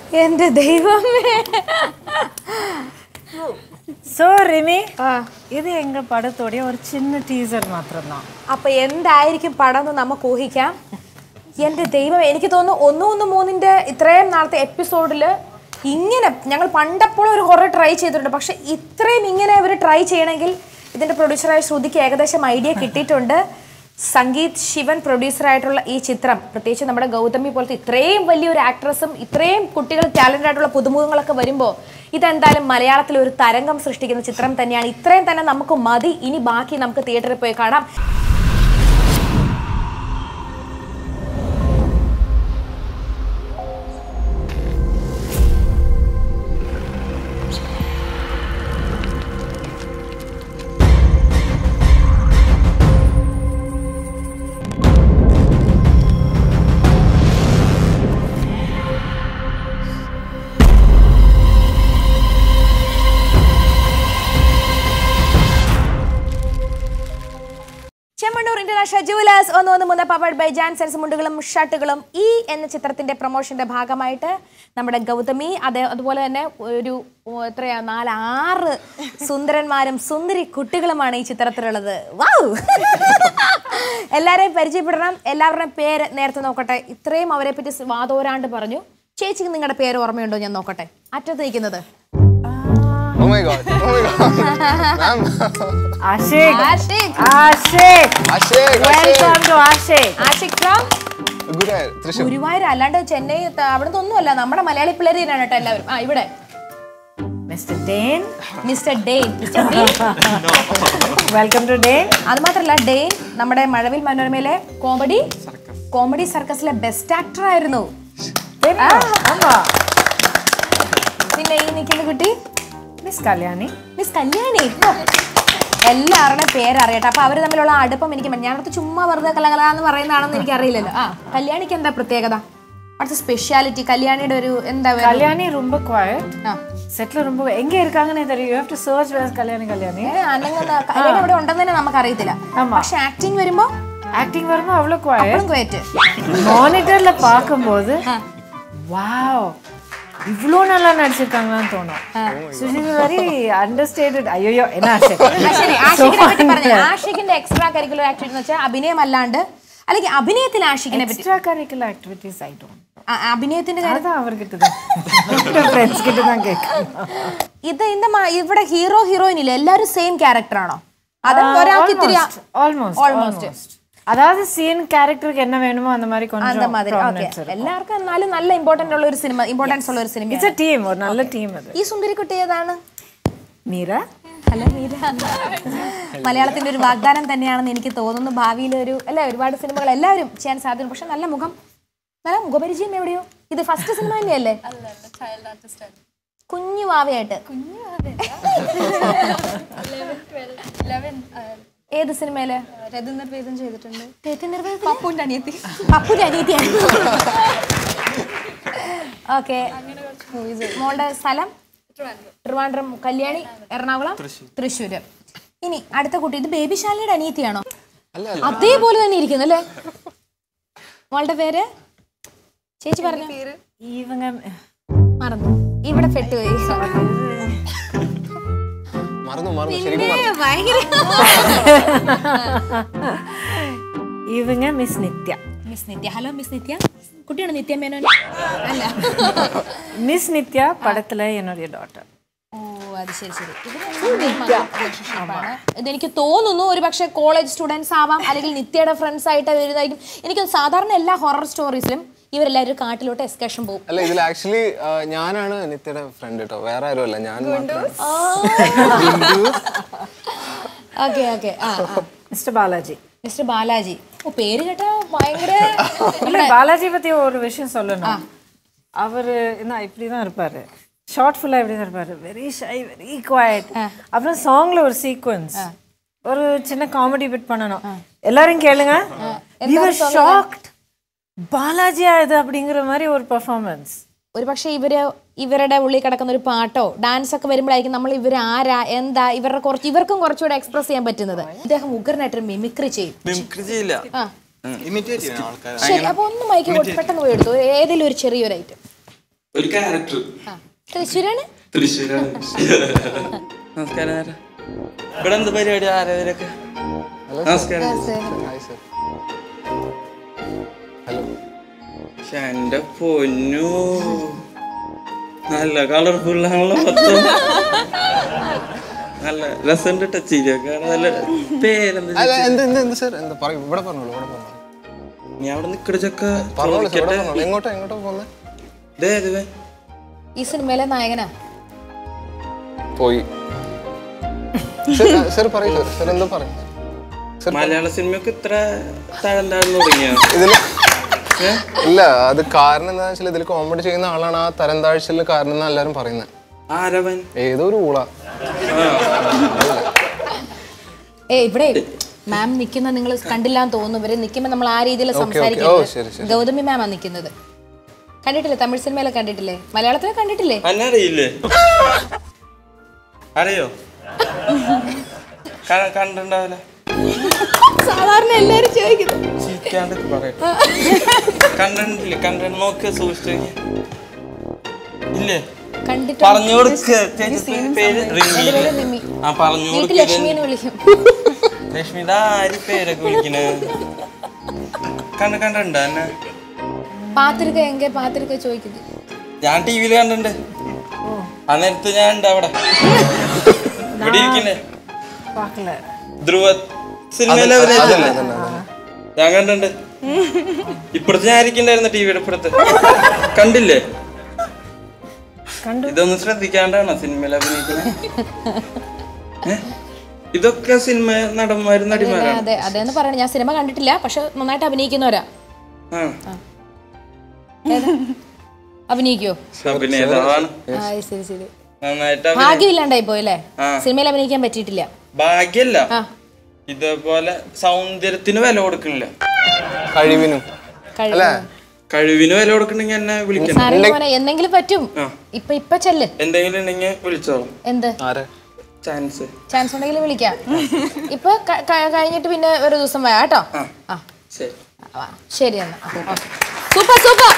എന്റെ ദൈവമേ സോ റിമി ആ ഇത് എങ്ക പടത്തോടെ ഒരു ചിന്ന ടീസർ മാത്രം അപ്പൊ എന്തായിരിക്കും പടം എന്ന് നമുക്ക് ഊഹിക്കാം എന്റെ ദൈവം എനിക്ക് തോന്നുന്നു ഒന്ന് ഒന്ന് മൂന്നിന്റെ ഇത്രയും നാളത്തെ എപ്പിസോഡില് ഇങ്ങനെ ഞങ്ങൾ പണ്ടപ്പോഴും ഒരു ഹൊറർ ട്രൈ ചെയ്തിട്ടുണ്ട് പക്ഷെ ഇത്രയും ഇങ്ങനെ അവർ ട്രൈ ചെയ്യണമെങ്കിൽ ഇതിന്റെ പ്രൊഡ്യൂസറായ ശ്രുതിക്ക് ഏകദേശം ഐഡിയ കിട്ടിയിട്ടുണ്ട് സംഗീത് ശിവൻ പ്രൊഡ്യൂസറായിട്ടുള്ള ഈ ചിത്രം പ്രത്യേകിച്ച് നമ്മുടെ ഗൗതമി പോലത്തെ ഇത്രയും വലിയൊരു ആക്ട്രസും ഇത്രയും കുട്ടികൾ ടാലൻ്റ് ആയിട്ടുള്ള പുതുമുഖങ്ങളൊക്കെ വരുമ്പോൾ ഇതെന്തായാലും മലയാളത്തിൽ ഒരു തരംഗം സൃഷ്ടിക്കുന്ന ചിത്രം തന്നെയാണ് ഇത്രയും തന്നെ നമുക്ക് മതി ഇനി ബാക്കി നമുക്ക് തിയേറ്ററിൽ പോയി കാണാം ചെമ്മണ്ണൂർ ഇന്റർനാഷണൽ ജുവലേഴ്സ് ഒന്ന് ഒന്ന് മൂന്ന് പവർഡ് ബൈ ജാൻസൻസ് മുണ്ടുകളും ഷർട്ടുകളും ഈ എന്ന ചിത്രത്തിന്റെ പ്രൊമോഷന്റെ ഭാഗമായിട്ട് നമ്മുടെ ഗൗതമി അതേ അതുപോലെ തന്നെ ഒരു ഓ, എത്രയാ നാല് ആറ് സുന്ദരന്മാരും സുന്ദരി കുട്ടികളുമാണ് ഈ ചിത്രത്തിലുള്ളത് വൗ എല്ലാരെയും പരിചയപ്പെടണം എല്ലാവരുടെയും പേര് നേരത്തെ നോക്കട്ടെ ഇത്രയും അവരെ പറ്റി വാതോരാണ്ട് പറഞ്ഞു ചേച്ചിക്ക് നിങ്ങളുടെ പേര് ഓർമ്മയുണ്ടോ ഞാൻ നോക്കട്ടെ അറ്റത്ത് നിൽക്കുന്നത് Oh my god. Oh my god. Ma'am. Ashik Ashik Ashik Ashik. Welcome to Ashik Ashik from Good hair. Trisha. Guruvayur അല്ലാണ്ട് ചെന്നൈ ത- അവിടുന്ന് ഒന്നുമല്ല നമ്മുടെ മലയാളി പിള്ളേർ തന്നെയാണ് കേട്ടോ എല്ലാവരും ആ ഇവിടെ mister Dain mister Dain mister Dain welcome to Dain അത് മാത്രമല്ല ഡെയിൻ നമ്മുടെ മഴവിൽ മനോരമയിലെ കോമഡി കോമഡി സർക്കസിലെ ബെസ്റ്റ് ആക്ടർ ആയിരുന്നു ആമാ പിന്നെ ഈ നിൽക്കുന്ന കുട്ടി മിസ് കല്യാണി മിസ് കല്യാണി ഓ, എല്ലാവരുടെയും പേരറിയട്ടെ അപ്പൊ അവര് തമ്മിലുള്ള അടുപ്പം എനിക്ക് മന- ഞാനടുത്ത് ചുമ്മാ വെറുതെ കലകല എന്ന് പറയുന്നതാണെന്ന് എനിക്ക് അറിയില്ലല്ലോ ആ കല്യാണിക്ക് എന്താ പ്രത്യേകത അടുത്ത സ്പെഷ്യാലിറ്റി കല്യാണിയുടെ ഒരു എന്താ ഒരു- கல்யாணி ரொம்ப குவாய்ட் ആ. செட்டில் ரொம்ப எங்க இருக்காங்கன்னே தெரியும் you have to search where Kalyani Kalyani ഏ, അല്ലെങ്കിൽ കല്യാണി ഇവിടെ ഉണ്ടെന്ന് തന്നെ നമുക്ക് അറിയത്തില്ല പക്ഷെ ആക്ടിങ് വരുമ്പോ ஆக்டிங் வரும்போது அவ்வளோ குவாய்ட் അപ്പോഴും കുവൈറ്റ് மானிட்டர்ல பார்க்கும்போது வாவ் இவ்வளோ நல்லா நடிச்சிருக்காங்களான்னு தோணும் சுஷில் வெரி அண்டர்ஸ்டேட்டட் ஐயோ என்ன ஆசை ആ, ശരി ആഷിഖിനെ പറ്റി പറഞ്ഞു ആഷിഖിന്റെ എക്സ്ട്രാ കരിക്കുലർ ആക്ടിവിറ്റി എന്ന് വെച്ചാൽ അഭിനയം അല്ലാണ്ട് അല്ലെങ്കിൽ അഭിനയത്തിൽ ആഷിഖിനെ പറ്റി எக்ஸ்ட்ரா கரிக்குலர் ஆக்டிவிட்டீஸ் ஆயிட்டோம் ആ, അഭിനയത്തിന്റെ കാര്യം அதுதான் அவர்கிட்ட தான் ஃப்ரெண்ட்ஸ் கிட்ட தான் கேட்கணும் ഇത് ഇന്ന് മ- ഇവിടെ ഹീറോ ഹീറോയിൻ ഇല്ല എല്ലാവരും സെയിം ക്യാരക്ടർ ആണോ അത് ഒരാൾക്ക് ഇത്തിരി ஆல்மோஸ்ட் ஆல்மோஸ்ட் அதாவது சீன் கேரக்டருக்கு என்ன வேணுமோ அந்த மாதிரி அந்த கொஞ்சம் മാതിരി ഓക്കെ prominence இருக்கும். എല്ലാവർക്കും എന്നാലും നല്ല ഇമ്പോർട്ടന്റ് ഉള്ള ഒരു സിനിമ ഇമ്പോർട്ടൻസ് ഉള്ള ഒരു സിനിമ It's a team ഒരു നല്ല ടീം അത് ഈ സുന്ദരിക്കുട്ടി ഏതാണ് മീര അല്ല മീര മലയാളത്തിന്റെ ഒരു വാഗ്ദാനം തന്നെയാണെന്ന് എനിക്ക് തോന്നുന്നു ഭാവിയിൽ ഒരു അല്ല ഒരുപാട് സിനിമകൾ എല്ലാവരും ചെയ്യാൻ സാധ്യത പക്ഷെ നല്ല മുഖം നല്ല മുഖപരിചയം എവിടെയോ ഇത് ഫസ്റ്റ് സിനിമ തന്നെയല്ലേ കുഞ്ഞു വാവയായിട്ട് ഏത് സിനിമയില് രഥനിർവേദം ചെയ്തിട്ടുണ്ട് രഥനിർവേദം? പപ്പുന്റെ അനിയത്തി പപ്പുന്റെ അനിയത്തിയാണ് ഓക്കെ മോളുടെ സ്ഥലം ട്രിവാൻഡ്രം കല്യാണി എറണാകുളം തൃശ്ശൂര് ഇനി അടുത്ത കുട്ടി ഇത് ബേബി ശാലിയുടെ അനിയത്തിയാണോ അതേപോലെ തന്നെ ഇരിക്കുന്നു അല്ലേ മോളുടെ പേര് ചേച്ചി പറഞ്ഞു ഇവങ്ങ മറന്നു ഇവിടെ പെട്ടുപോയി മറന്നു മറന്നു ശരിക്കും മറന്നു ഭയങ്കര ഇവങ്ങ miss Nithya miss Nithya hello miss Nithya കുട്ടിയാണ് നിത്യ മേനോൻ അല്ല മിസ് നിത്യ പടത്തിലെ என்னுடைய ഡോട്ടർ ഓ അത് ശരി ശരി ഇതെനിക്ക് തോന്നുന്നു ഒരു പക്ഷേ കോളേജ് സ്റ്റുഡൻസ് ആവാം അല്ലെങ്കിൽ നിത്യയുടെ ഫ്രണ്ട്സ് ആയിട്ട് വരുന്നതായിരിക്കും എനിക്ക് സാധാരണ എല്ലാ ഹൊറർ സ്റ്റോറീസിലും ഇവരെല്ലാവരും കാട്ടിലോട്ട് എക്സ്കർഷൻ പോകും അല്ല ഇതിൽ ആക്ച്വലി ഞാനാണ് നിത്യയുടെ ഫ്രണ്ട് കേട്ടോ വേറെ ആരും അല്ല ഞാൻ മാത്രം ഓക്കെ ഓക്കെ ആ மிஸ்டர் பாலாஜி മിസ്റ്റർ ബാലാജി ഓ പേര് കേട്ടാ ഭയങ്കര இல்ல பாலாஜி பத்தி ஒரு விஷயம் சொல்லணும் அவர் என்ன இப்படிதான் இருப்பாரு ஷார்ட் ஃபுல்லா இப்படி தான் இருப்பாரு வெரி ஷை வெரி குவாய்ட் அப்புறம் சாங்ல ஒரு சீக்வன்ஸ் ஒரு சின்ன காமெடி பிட் பண்ணணும் எல்லாரும் கேளுங்க ஷாக்ட் பாலாஜியா இது அப்படிங்கிற மாதிரி ஒரு பெர்ஃபார்மன்ஸ் ഒരു പക്ഷേ ഇവര് ഇവരുടെ ഉള്ളിൽ കിടക്കുന്ന ഒരു പാട്ടോ ഡാൻസ് ഒക്കെ വരുമ്പോഴായിരിക്കും നമ്മൾ ഇവർ ആരാ എന്താ ഇവരുടെ കുറച്ച് ഇവർക്കും കുറച്ചുകൂടെ എക്സ്പ്രസ് ചെയ്യാൻ പറ്റുന്നത് ഇദ്ദേഹം ഉഗ്രനായിട്ട് മിമിക്രി ചെയ്യും മിമിക്രി ചെയ്യില്ല ആ ശരി അപ്പൊ ഒന്ന് മൈക്ക് കൊടുത്ത് പെട്ടെന്ന് പോയി എടുത്തു ഏതെങ്കിലും ഒരു ചെറിയൊരു ഐറ്റം ഒരു ക്യാരക്ടർ തൃശ്ശൂരാണ് തൃശ്ശൂരാണ് നമസ്കാരം ആരാ? ഇവിടെ എന്ത് പരിപാടി ആരാധനൊക്കെ നമസ്കാരം ഹായ് സർ ഹലോ പക്ഷെ എന്റെ പൊന്നു നല്ല കളർഫുൾ ആണല്ലോ മൊത്തം നല്ല രസമുണ്ട് ടച്ച് ചെയ്തൊക്കെ നല്ല പേരെന്താ അല്ല എന്ത് എന്ത് എന്ത് സർ എന്താ പറയൂ ഇവിടെ പറഞ്ഞോളൂ ഇവിടെ പറഞ്ഞോളൂ നീ അവിടെ നിക്കട ചക്ക പറഞ്ഞോളൂ സർ ഇവിടെ ചോദിക്കട്ടെ പറഞ്ഞോളൂ എങ്ങോട്ടാ എങ്ങോട്ടാ പോകുന്നത് ദേ ഇത് ഈ സിനിമയിലെ നായകനാ പോയി സർ പറയൂ സർ സർ എന്താ പറയും സർ മലയാള സിനിമയൊക്കെ ഇത്ര താഴം താഴ്ന്നു തുടങ്ങിയ ഇതിൽ ഇല്ല അത് കാരണം എന്താ വെച്ചാൽ ഇതിൽ കോമഡി ചെയ്യുന്ന ആളാണ് ആ തരം താഴ്ചയിൽ കാരണം എന്ന് എല്ലാവരും പറയുന്നത് ആരവൻ ഏതോ ഒരു ഊള ഏ ഇവിടെ മാം നിൽക്കുന്ന നിങ്ങൾ കണ്ടില്ല എന്ന് തോന്നുന്നു ഇവര് നിൽക്കുമ്പോൾ നമ്മൾ ആ രീതിയിൽ ഓ, ശരി, സംസാരിക്കുന്നത് ഗൗതമി മാമാ നിൽക്കുന്നത് കണ്ടിട്ടില്ലേ തമിഴ് സിനിമയിലെ കണ്ടിട്ടില്ലേ മലയാളത്തിലെ കണ്ടിട്ടില്ലേ അന്നെ അറിയില്ലേ അറിയോ ക- കണ്ടിട്ടുണ്ടാവില്ല സാധാരണ എല്ലാരും ചോദിക്കുന്നു ചിരിക്കാണ്ട് പറയും കണ്ടിട്ടില്ലേ കണ്ടിട്ട് നോക്ക് സൂക്ഷിച്ചു ഇല്ലേ കണ്ടിട്ട് പറഞ്ഞു കൊടുക്ക ചേച്ചി പേര് റിമി എന്റെ പേര് നിമ്മി ആ പറഞ്ഞു വീട്ടിൽ കൊടുക്ക ലക്ഷ്മിന്ന് വിളിക്കും ലക്ഷ്മി ഇതാര് പേരൊക്കെ വിളിക്കണേ കണ്ട കണ്ടിട്ടുണ്ടോ എന്നെ പാത്തിരിക്ക എങ്കെ പാത്തിരിക്ക ചോദിക്കുന്നത് ഞാൻ ടി വിയിൽ കണ്ടിട്ടുണ്ട് ആ നേരത്ത് ഞാൻ ഉണ്ട് അവിടെ ഇവിടെ ഇരിക്കുന്നേ பார்க்கல ധ്രുവ സിനിമയിലെ അവര് ഞാൻ കണ്ടിട്ടുണ്ട് ഇപ്പുറത്ത് ഞാൻ ഇരിക്കണ്ടായിരുന്നു ടിവിയുടെ ഇപ്പുറത്ത് കണ്ടില്ലേ ഇതൊന്നും ശ്രദ്ധിക്കാണ്ടാണോ സിനിമയിൽ അഭിനയിക്കുന്നത് ഏ? ഇതൊക്കെ സിനിമ നടന്മാരും നടിമാരാണ് അതെ അതെന്ന് പറയണ ഞാൻ സിനിമ കണ്ടിട്ടില്ല പക്ഷെ നന്നായിട്ട് അഭിനയിക്കുന്നവരാ ആ അഭിനയിക്കോ അഭിനേതാവാണ് ആ ശരി ശരി നന്നായിട്ട് അഭിനയി- ഭാഗ്യമില്ലാണ്ടായി പോയല്ലേ ആ. സിനിമയിൽ അഭിനയിക്കാൻ പറ്റിയിട്ടില്ല ഭാഗ്യല്ല ആ ഇതേപോലെ സൗന്ദര്യത്തിന് വില കൊടുക്കണില്ല കഴിവിനും കഴിവ് കഴിവിന് വില കൊടുക്കണമെങ്കിൽ എന്നെ വിളിക്കണം സാറേ മോനെ എന്തെങ്കിലും പറ്റും ആ. ഇപ്പൊ ഇപ്പൊ ചെല്ല് എന്തെങ്കിലും ഉണ്ടെങ്കിൽ വിളിച്ചോളൂ എന്ത് ആരെ ചാൻസ് ചാൻസ് ഉണ്ടെങ്കിൽ വിളിക്കാം ഇപ്പൊ ക- ക- കഴിഞ്ഞിട്ട് പിന്നെ ഒരു ദിവസം വരാം കേട്ടോ ആ ശരി ആ, ശരി എന്നാ സൂപ്പർ സൂപ്പർ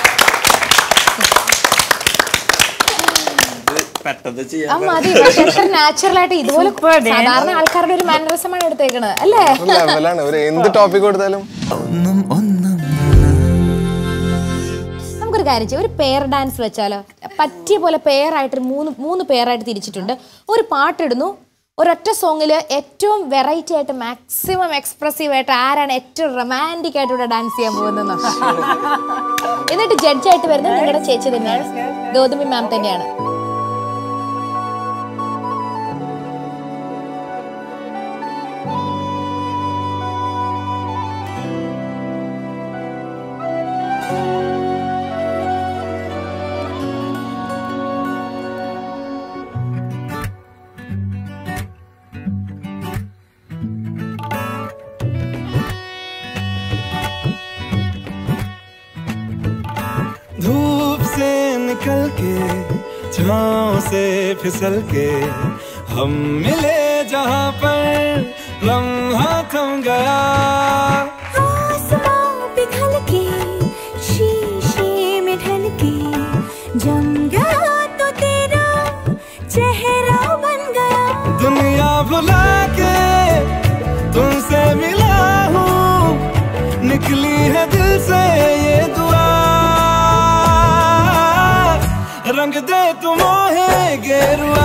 ഇത് പെട്ടെന്ന് ചെയ്യാം ആ മതി പക്ഷെ എത്ര നാച്ചുറൽ ആയിട്ട് ഇതുപോലെ സാധാരണ ആൾക്കാരുടെ ഒരു മാനറിസമാണ് എടുത്തേക്കണത് അല്ലേ ലെവലാണ് ഒരു എന്ത് ടോപ്പിക് കൊടുത്താലും നമുക്കൊരു കാര്യം ചെയ്യാം ഒരു പെയർ ഡാൻസ് വെച്ചാലോ പറ്റിയ പോലെ പെയറായിട്ട് ഒരു മൂന്ന് മൂന്ന് പെയറായിട്ട് തിരിച്ചിട്ടുണ്ട് ഒരു പാട്ടിടുന്നു ഒരൊറ്റ സോങ്ങിൽ ഏറ്റവും വെറൈറ്റി ആയിട്ട് മാക്സിമം എക്സ്പ്രസീവ് ആയിട്ട് ആരാണ് ഏറ്റവും റൊമാൻറ്റിക് ആയിട്ട് ഇവിടെ ഡാൻസ് ചെയ്യാൻ പോകുന്നത് എന്നിട്ട് ജഡ്ജായിട്ട് വരുന്നത് നിങ്ങളുടെ ചേച്ചി തന്നെയാണ് ഗൗതമി മാം തന്നെയാണ് धूप से निकल के छाँव से फिसल के हम मिले जहाँ पर लम्हा थम गया आसमां पिघल के शीशे में ढल के जम गया तो तेरा चेहरा बन गया दुनिया भुला के तुमसे मिला हूँ निकली है दिल से ये दुआ रंग दे तुम है गेरुआ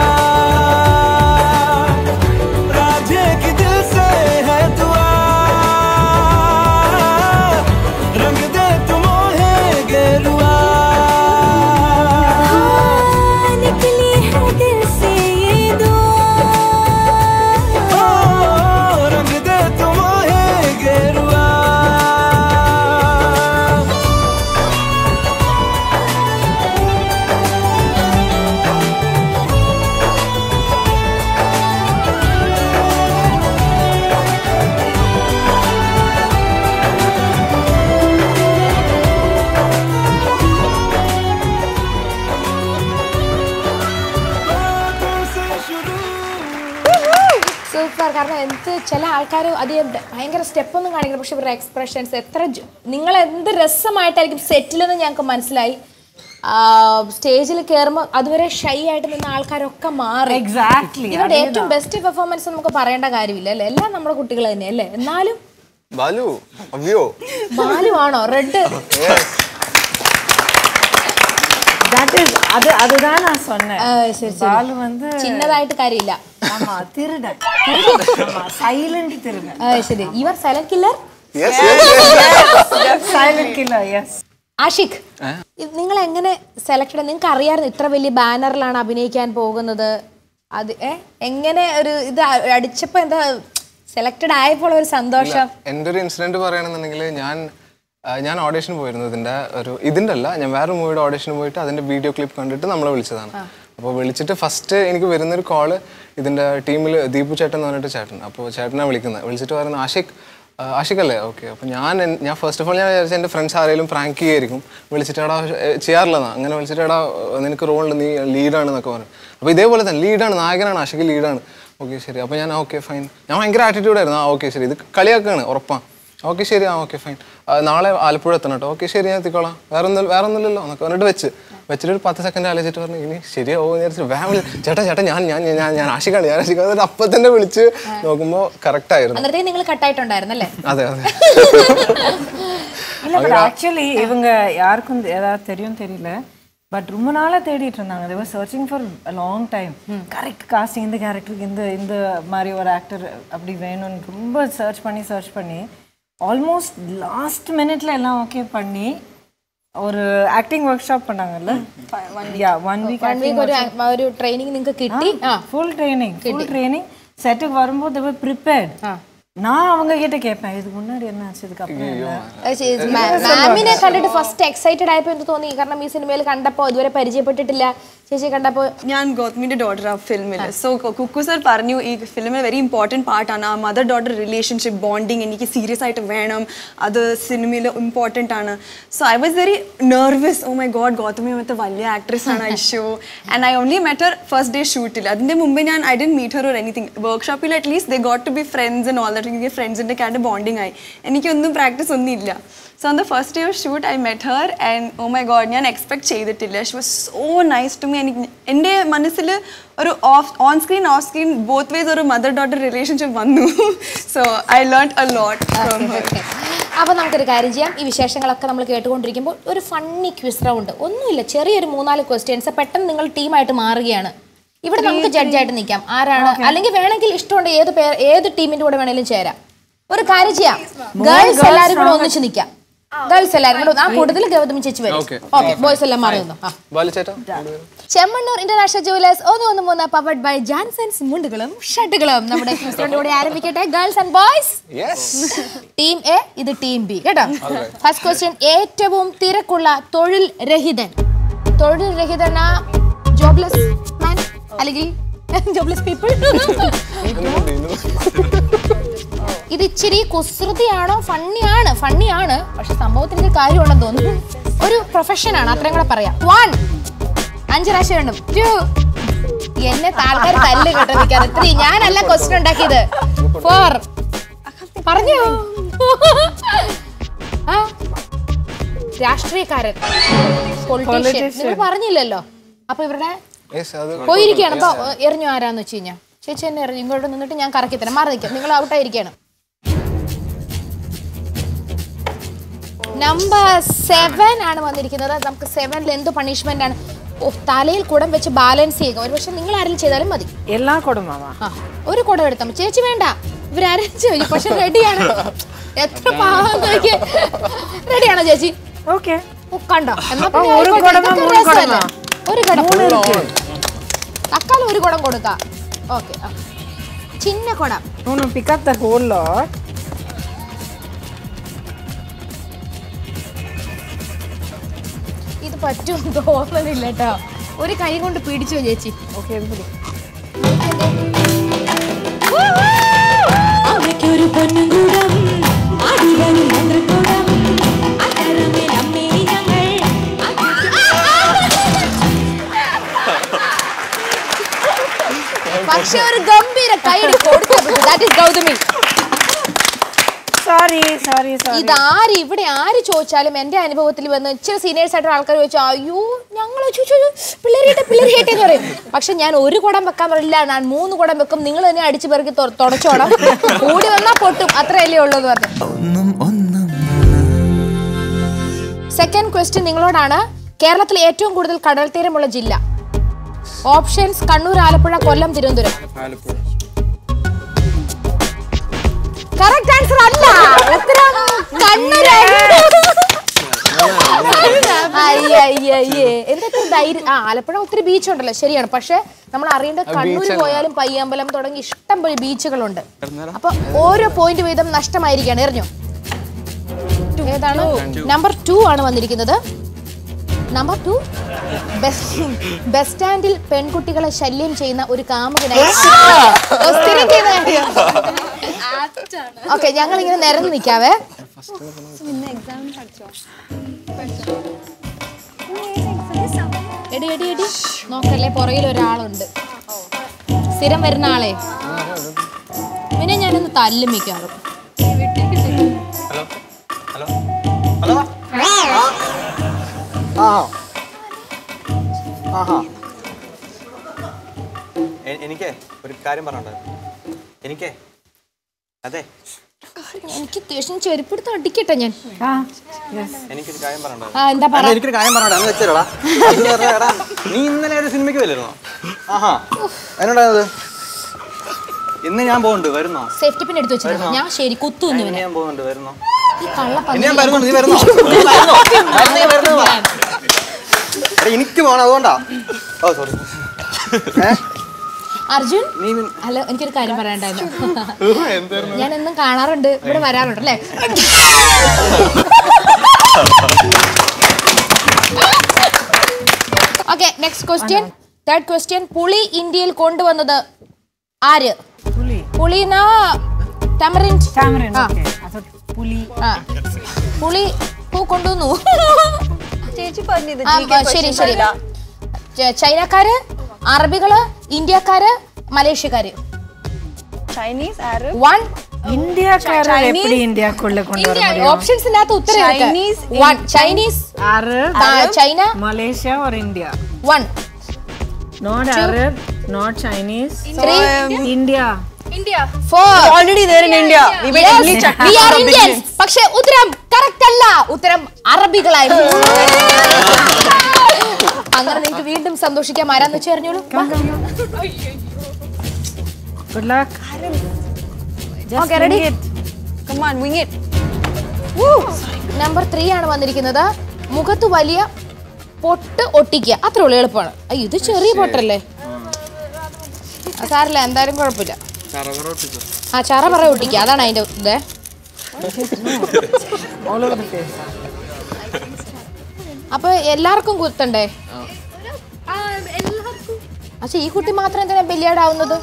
राधे की दिल से है दुआ रंग दे तुम है गेरुआ हाँ, निकली है दिल से ये दुआ ओ, रंग दे तुम है गेरुआ तुमसे शुरू സൂപ്പർ കാരണം എന്ത് ചില ആൾക്കാർ അധികം ഭയങ്കര സ്റ്റെപ്പ് ഒന്നും കാണിക്കില്ല പക്ഷെ ഇവരുടെ എക്സ്പ്രഷൻസ് എത്ര ജ- നിങ്ങൾ എന്ത് രസമായിട്ടായിരിക്കും സെറ്റിലെന്ന് ഞങ്ങൾക്ക് മനസ്സിലായി സ്റ്റേജിൽ കയറുമ്പോൾ അതുവരെ ഷൈ ആയിട്ട് നിന്ന ആൾക്കാരൊക്കെ മാറി എക്സാക്ട്ലി ഇവരുടെ ഏറ്റവും ബെസ്റ്റ് പെർഫോമൻസ് നമുക്ക് പറയേണ്ട കാര്യമില്ല അല്ലേ എല്ലാം നമ്മുടെ കുട്ടികൾ തന്നെ അല്ലേ എന്നാലും ബാലു അവ്യോ ബാലുവാണോ റെഡ് தட் இஸ் அது அதுதான் நான் சொன்னேன் பாலு வந்து ചിന്നതായിട്ട് കാര്യമില്ല ஆமா திருடன் ஆமா சைலண்ட் திருடன் ആ, ശരി your silent killer yes yes silent killer yes Ashik നിങ്ങൾ എങ്ങനെ സെലക്ട് നിങ്ങൾക്ക് അറിയാമായിരുന്നു ഇത്ര വലിയ ബാനറിലാണ് അഭിനയിക്കാൻ പോകുന്നത് അത് ഏ എങ്ങനെ ഒരു ഇത് അ- അടിച്ചപ്പോ എന്താ സെലക്ടഡ് ആയപ്പോൾ ഒരു സന്തോഷം എൻ്റെ ഒരു ഇൻസിഡന്റ് പറയുകയാണെന്നുണ്ടെങ്കിൽ ഞാൻ ആ, ഞാൻ ഓഡീഷന് പോയിരുന്നു ഇതിന്റെ ഒരു ഇതിന്റെ അല്ല ഞാൻ വേറെ മൂവിയുടെ ഓഡീഷന് പോയിട്ട് അതിന്റെ വീഡിയോ ക്ലിപ്പ് കണ്ടിട്ട് നമ്മളെ വിളിച്ചതാണ് അപ്പോൾ വിളിച്ചിട്ട് ഫസ്റ്റ് എനിക്ക് വരുന്നൊരു കോള് ഇതിന്റെ ടീമിൽ ദീപു ചേട്ടൻ എന്ന് പറഞ്ഞിട്ട് ചേട്ടൻ അപ്പോൾ ചേട്ടനെ വിളിക്കുന്നത് വിളിച്ചിട്ട് പറയുന്നത് ആഷിഖ് ആ, ആഷിഖ് അല്ലേ ഓക്കെ അപ്പോൾ ഞാൻ എൻ- ഞാൻ ഫസ്റ്റ് ഓഫ് ഓൾ ഞാൻ വിചാരിച്ച എൻ്റെ ഫ്രണ്ട്സ് ആരെങ്കിലും പ്രാങ്ക് ചെയ്യായിരിക്കും വിളിച്ചിട്ട് എടാ ഏ, ചെയ്യാറില്ലെന്നാ അങ്ങനെ വിളിച്ചിട്ട് എടാ നിനക്ക് റോളുണ്ട് നീ ലീഡാണ് എന്നൊക്കെ പറഞ്ഞു അപ്പോൾ ഇതേപോലെ തന്നെ ലീഡാണ് നായകനാണ് ആഷിഖ് ലീഡാണ് ഓക്കെ ശരി അപ്പോൾ ഞാൻ ഓക്കെ ഫൈൻ ഞാൻ ഭയങ്കര ആറ്റിറ്റ്യൂഡ് ആയിരുന്നു ആ ഓക്കെ ശരി ഇത് കളിയാക്കാണ് ഉറപ്പാണ് ഓക്കെ ശരി ആ ഓക്കെ ഫൈൻ നാളെ ആലപ്പുഴ എത്തണം കേട്ടോ ഓക്കെ ശരി ഞാൻ എത്തിക്കോളാം വേറെ ഒന്നും വേറെ ഒന്നുമില്ലല്ലോ എന്നൊക്കെ പറഞ്ഞിട്ട് വെച്ച് വെച്ചിട്ട് ഒരു പത്ത് സെക്കൻഡ് ആലോചിച്ചിട്ട് പറഞ്ഞു ഇനി ശരിയാവോ എന്ന് വിചാരിച്ചു വേഗം വിളി- ചേട്ടാ ചേട്ടാ ഞാൻ ഞാൻ ഞാൻ ഞാൻ ആശിക്കാണ് ഞാൻ ആശിക്കാണ് എന്നിട്ട് അപ്പം തന്നെ വിളിച്ച് നോക്കുമ്പോൾ കറക്റ്റ് ആയിരുന്നു അന്നേരത്തേക്ക് നിങ്ങൾ കട്ടായിട്ടുണ്ടായിരുന്നല്ലേ അതെ അതെ இல்ல பட் ஆக்சுவலி இவங்க யாருக்கும் ஏதாவது தெரியும் தெரியல பட் ரொம்ப நாளா தேடிட்டு இருந்தாங்க they were searching for long time correct casting இந்த கேரக்டருக்கு இந்த இந்த மாதிரி ஒரு ஆக்டர் அப்படி வேணும்னு ரொம்ப சர்ச் பண்ணி சர்ச் பண்ணி ஆல்மோஸ்ட் லாஸ்ட் மினிட்ல எல்லாம் ஓகே பண்ணி ஒரு ஆக்டிங் ஒர்க் ஷாப் பண்ணாங்கல்ல yeah one week one week ഒരു ഒരു ട്രെയിനിങ് നിങ്ങൾക്ക് കിട്ടി ആ ஃபுல் ட்ரைனிங் ஃபுல் ட்ரைனிங் செட்டுக்கு வரும்போது தேவர் ப்ரிப்பேர்ட் நான் அவங்க கிட்ட கேட்பேன் இதுக்கு முன்னாடி என்ன ஆச்சு இதுக்கு அப்புறம் என்ன മാമിനെ കണ്ടിട്ട് ഫസ്റ്റ് എക്സൈറ്റഡ് ആയപ്പോ എന്ത് തോന്നി കാരണം ഈ സിനിമയിൽ കണ്ടപ്പോ ഇതുവരെ പരിചയപ്പെട്ടിട്ടില്ല ചേച്ചി കണ്ടപ്പോ ഞാൻ ഗൗതമിന്റെ ഡോട്ടർ ആ ഫിലിമിൽ സോ കുക്കു സർ പറഞ്ഞു ഈ ഫിലിമിൽ വെരി ഇമ്പോർട്ടൻറ്റ് പാർട്ടാണ് ആ മദർ ഡോട്ടർ റിലേഷൻഷിപ്പ് ബോണ്ടിങ് എനിക്ക് സീരിയസ് ആയിട്ട് വേണം അത് സിനിമയിൽ ഇമ്പോർട്ടൻ്റ് ആണ് so I was very nervous oh my god Gautami മറ്റേ വലിയ ആക്ട്രസ് ആണ് I show and I only met first day ഷൂട്ടിൽ അതിൻ്റെ മുമ്പ് ഞാൻ I done meet her or anything വർക്ക്ഷോപ്പിൽ at least they got to be friends and all that എനിക്ക് ഫ്രണ്ട്സിൻ്റെ ഒക്കെ ആയിട്ട് ബോണ്ടിങ് ആയി എനിക്കൊന്നും പ്രാക്ടീസ് ഒന്നും ഇല്ല so on the first day of shoot I met her and oh my god ഞാൻ എക്സ്പെക്ട് ചെയ്തിട്ടില്ല she was so nice to me എനിക്ക് എൻ്റെ മനസ്സിൽ ഒരു off on screen off screen both ways ഒരു മദർ ഡോട്ടർ റിലേഷൻഷിപ്പ് വന്നു so I learn a lot from her അപ്പൊ നമുക്കൊരു കാര്യം ചെയ്യാം ഈ വിശേഷങ്ങളൊക്കെ നമ്മൾ കേട്ടുകൊണ്ടിരിക്കുമ്പോൾ ഒരു ഫണ്ണി ക്വിസ് റൗണ്ട് ഒന്നുമില്ല ചെറിയൊരു മൂന്നാല് ക്വസ്റ്റ്യൻസ് പെട്ടെന്ന് നിങ്ങൾ ടീമായിട്ട് മാറുകയാണ് ഇവിടെ നമുക്ക് ജഡ്ജായിട്ട് നിൽക്കാം ആരാണ് അല്ലെങ്കിൽ വേണമെങ്കിൽ ഇഷ്ടമുണ്ട് ഏത് പേർ ഏത് ടീമിന്റെ കൂടെ വേണേലും ചേരാം ഒരു കാര്യം ചെയ്യാം ഗേൾസ് എല്ലാവരും കൂടെ ഒന്നിച്ച് നിൽക്കാം ഗേൾസ് എല്ലാവരും കൂടെ ആ കൂട്ടത്തിൽ ഗൗതമി ചേച്ചി വരും Okay. ഓക്കെ ബോയ്സ് എല്ലാം മാറി നിന്നു ആ ബാലു ചേട്ടാ ചെമ്മണ്ണൂർ ഇന്റർനാഷണൽ ജുവലേഴ്സ് ഒന്ന് ഒന്ന് മൂന്ന് പവർഡ് ബൈ ജാൻസൺസ് മുണ്ടുകളും ഷർട്ടുകളും നമ്മുടെ ക്രിസ്ത്യന്റെ കൂടെ ആരംഭിക്കട്ടെ girls and boys yes team A ഇത് ടീം ബി കേട്ടോ ഫസ്റ്റ് ക്വസ്റ്റ്യൻ ഏറ്റവും തിരക്കുള്ള തൊഴിൽ രഹിതൻ തൊഴിൽ രഹിതന ജോബ്ലെസ് മാൻ അല്ലെങ്കിൽ ജോബ്ലെസ് പീപ്പിൾ ഇത് ഇച്ചിരി കുസൃതിയാണോ ഫണ്ണിയാണ് ഫണ്ണിയാണ് പക്ഷെ സംഭവത്തിന് ഒരു കാര്യമുണ്ടെന്ന് തോന്നുന്നു ഒരു പ്രൊഫഷൻ ആണ് അത്രയും കൂടെ പറയാം വൺ അഞ്ച് പ്രാവശ്യം വേണം ടു എന്നെ ആൾക്കാർ തല്ല് കേട്ടോ നിൽക്കാറ് ത്രീ ഞാനല്ല ക്വസ്റ്റ്യൻ ഉണ്ടാക്കിയത് ഫോർ പറഞ്ഞോ ആ രാഷ്ട്രീയക്കാരൻ പൊളിറ്റീഷ്യൻ നിങ്ങൾ പറഞ്ഞില്ലല്ലോ അപ്പൊ ഇവരുടെ യെസ് അത് പോയിരിക്കുകയാണ് അപ്പൊ എറിഞ്ഞു ആരാന്ന് വെച്ച് കഴിഞ്ഞാൽ ചേച്ചി എന്നെ എറിഞ്ഞു ഇങ്ങോട്ട് നിന്നിട്ട് ഞാൻ കറക്കി തരാം മാറി നിൽക്കാം നിങ്ങൾ ഔട്ടായിരിക്കാണ് നമ്പർ സെവൻ ആണ് വന്നിരിക്കുന്നത് നമുക്ക് സെവനിൽ എന്ത് പണിഷ്മെന്റ് ആണ് ഓ തലയിൽ കുടം വെച്ച് ബാലൻസ് ചെയ്യുക ഒരു പക്ഷെ നിങ്ങൾ ആരെങ്കിലും ചെയ്താലും മതി எல்லா குடும்பமா ആ ഒരു കുടം എടുത്താൽ മതി ചേച്ചി വേണ്ട ഇവരാരും ചോദിക്കും പക്ഷെ റെഡിയാണ് എത്ര പാവം നോക്കിയേ റെഡിയാണോ ചേച്ചി ஓகே ഓ, കണ്ടോ എന്നാ അപ്പൊ പിന്നെ ഒരു ആയിക്കോട്ടെ. കുടമോ ഇതൊക്കെ മൂന്ന് രസമല്ലേ? കുടമോ? ഒരു കടം തക്കാലം ഒരു കുടം കൊടുക്കാം ഓക്കെ ചിന്ന കുടം No, no, pick up the whole lot. ഇത് പറ്റും തോന്നുന്നില്ല കേട്ടോ ഒരു കൈ കൊണ്ട് പിടിച്ചോ ചേച്ചി Okay, everybody. അമ്മയ്ക്കൊരു പൊന്നുകൂടം ആടിവരും മന്ത്രകൂടം അത്തരമേൽ അമ്മേ ഞങ്ങൾ പക്ഷെ ഒരു ഗംഭീര കൈ കൊടുത്തു that is Gautami sorry sorry sorry ഇതാര് ഇവിടെ ആര് ചോദിച്ചാലും എന്റെ അനുഭവത്തിൽ വന്ന് ഇച്ചിരി സീനിയേഴ്സ് ആയിട്ടുള്ള ആൾക്കാർ ചോദിച്ചാൽ അയ്യോ ഞങ്ങൾ പിള്ളേരിട്ടെ പിള്ളേരിട്ടെ എന്ന് പറയും പക്ഷെ ഞാൻ ഒരു കുടം വെക്കാൻ പറയില്ല ഞാൻ മൂന്ന് കുടം വെക്കും നിങ്ങൾ തന്നെ അടിച്ചു പെറുക്കി തൊ- തുടച്ചോണം കൂടി വന്നാൽ പൊട്ടും അത്രയല്ലേ ഉള്ളൂ എന്ന് പറഞ്ഞു ഒന്നും ഒന്നും സെക്കൻഡ് ക്വസ്റ്റ്യൻ നിങ്ങളോടാണ് കേരളത്തിലെ ഏറ്റവും കൂടുതൽ കടൽ തീരമുള്ള ജില്ല options Kannur Alappuzha Kollam Thiruvananthapuram Alappuzha correct answer അല്ല ഉത്തരം കണ്ണൂർ അയ്യേ അയ്യേ അയ്യേ എന്തൊക്കെ ധൈര്യം ആ ആലപ്പുഴ ഒത്തിരി ബീച്ച് ഉണ്ടല്ലോ ശരിയാണ് പക്ഷെ നമ്മൾ അറിയേണ്ടത് കണ്ണൂർ പോയാലും പയ്യാമ്പലം തുടങ്ങി ഇഷ്ടം പോലെ ബീച്ചുകളുണ്ട് അപ്പൊ ഓരോ പോയിന്റ് വീതം നഷ്ടമായിരിക്കാണ് എറിഞ്ഞോ ഏതാണ് നമ്പർ ടു ആണ് വന്നിരിക്കുന്നത് നമ്പർ ടു ബസ് സ്റ്റാൻഡിൽ പെൺകുട്ടികളെ ശല്യം ചെയ്യുന്ന ഒരു കാമുകനായി ഓ, സ്ഥിരം ചെയ്യുന്ന കാര്യം ഓക്കെ ഞങ്ങൾ ഇങ്ങനെ നിരന്ന് നിൽക്കാവേ എടി എടി എടി നോക്കല്ലേ പുറകിൽ ഒരാളുണ്ട് സ്ഥിരം വരുന്ന ആളെ പിന്നെ ഞാനൊന്ന് തല്ലും മിക്കാറും ഹലോ ഹലോ എ- എനിക്കേ ഒരു കാര്യം പറഞ്ഞോണ്ടായിരുന്നു എനിക്കേ അതെ എനിക്ക് ദേഷ്യം ചെരുപ്പെടുത്ത് അടിക്കട്ടെ ഞാൻ എനിക്കൊരു കാര്യം പറഞ്ഞോണ്ടായിരുന്നു ആ എന്താ പറ അല്ല, എനിക്കൊരു കാര്യം പറഞ്ഞോടാ എന്ന് വെച്ചേടാ അത് വേറെ എടാ നീ ഇന്നലെ ഒരു സിനിമയ്ക്ക് വല്ലായിരുന്നോ ആഹാ എന്നോടായത് ഇന്ന് ഞാൻ പോകുന്നുണ്ട് വരുന്നോ സേഫ്റ്റി പിൻ എടുത്ത് വെച്ചിട്ടുണ്ട് ഞാൻ ശരി കുത്തുന്നു ഇന്ന് ഇവനെ ഞാൻ പോകുന്നുണ്ട് വരുന്നോ ഈ കള്ള ഇന്ന് ഞാൻ വരുന്നുണ്ട് നീ വരുന്നോ നീ വരുന്നോ? വരുന്നോ, നീ വരുന്നോ? എടാ, എനിക്ക് പോകണം അതുകൊണ്ടാ ഓ സോറി അർജുൻ നീ അല്ല എനിക്കൊരു കാര്യം പറയാണ്ടായിരുന്നു ഞാൻ എന്നും കാണാറുണ്ട് ഇവിടെ വരാറുണ്ട് അല്ലേ okay next question third question പുളി ഇന്ത്യയിൽ കൊണ്ടുവന്നത് ആര് പുലി പുളിന ടാമറിൻഡ് ടാമറിൻ ആ. ഓക്കെ അത് പുലി ആ പുളി പൂ കൊണ്ടുവന്നു ചേച്ചി പറഞ്ഞത് ആ, GK ശരി questions ശരി അല്ല. ച- ചൈനക്കാര് അറബികള് ഇന്ത്യക്കാര് മലേഷ്യക്കാര് ചൈനീസ് ആരബ് വൺ ഇന്ത്യക്കാരർ എപ്പടി ഇന്ത്യക്കുള്ള കൊണ്ടുവര முடியும் ഓപ്ഷൻസിനകത്ത് ഉത്തരം Chinese, one Chinese Arab, China Malaysia or India? One Not Arab, not Chinese. Three India. Four already there in India. We were only checking we are from Indians beginnings. പക്ഷെ ഉത്തരം correct അല്ല ഉത്തരം അറബികളായിരുന്നു അങ്ങനെ നിങ്ങൾക്ക് വീണ്ടും സന്തോഷിക്കാം ആരാന്ന് വെച്ച് അറിഞ്ഞോളൂ Good luck. Just Okay, ready? wing it. Come on, wing it. Number three ആണ് വന്നിരിക്കുന്നത് മുഖത്ത് വലിയ പൊട്ട് ഒട്ടിക്കുക അത്ര ഉള്ളു എളുപ്പമാണ് അയ്യോ ഇത് ചെറിയ പൊട്ടല്ലേ ആ, സാരമില്ല എന്തായാലും കുഴപ്പമില്ല ആ ചറ പറ ഒട്ടിക്കുക അതാണ് അതിന്റെ ഇത് All over the face. അപ്പൊ എല്ലാവർക്കും കുത്തണ്ടേ പക്ഷെ ഈ കുട്ടി മാത്രം എന്തിനാ ബലിയാടാവുന്നത്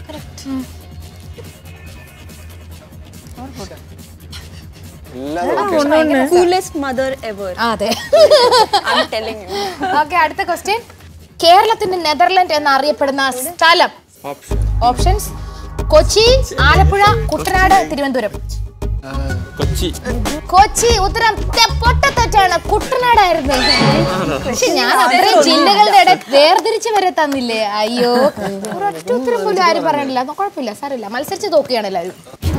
Coolest mother ever. ആ, അതെ I'm telling you. ഓക്കെ അടുത്ത ക്വസ്റ്റ്യൻ കേരളത്തിന്റെ നെതർലൻഡ് എന്നറിയപ്പെടുന്ന സ്ഥലം ഓപ്ഷൻസ് കൊച്ചി ആലപ്പുഴ കുട്ടനാട് തിരുവനന്തപുരം കൊച്ചി കൊച്ചി ഉത്തരം തെ- പൊട്ടത്തെറ്റാണ് കുട്ടനാടായിരുന്നു പക്ഷെ ഞാൻ അത്രയും ജില്ലകളുടെ ഇടയിൽ വേർതിരിച്ച് വരെ തന്നില്ലേ അയ്യോ ഒരൊറ്റ ഉത്തരം പോലും ആരും പറയണില്ല അത് കുഴപ്പമില്ല സാറില്ല മത്സരിച്ച് തോക്കുകയാണ് എല്ലാവരും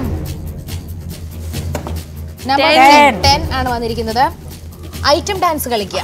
നമ്പർ ടെൻ ആണ് വന്നിരിക്കുന്നത് ഐറ്റം ഡാൻസ് കളിക്കുക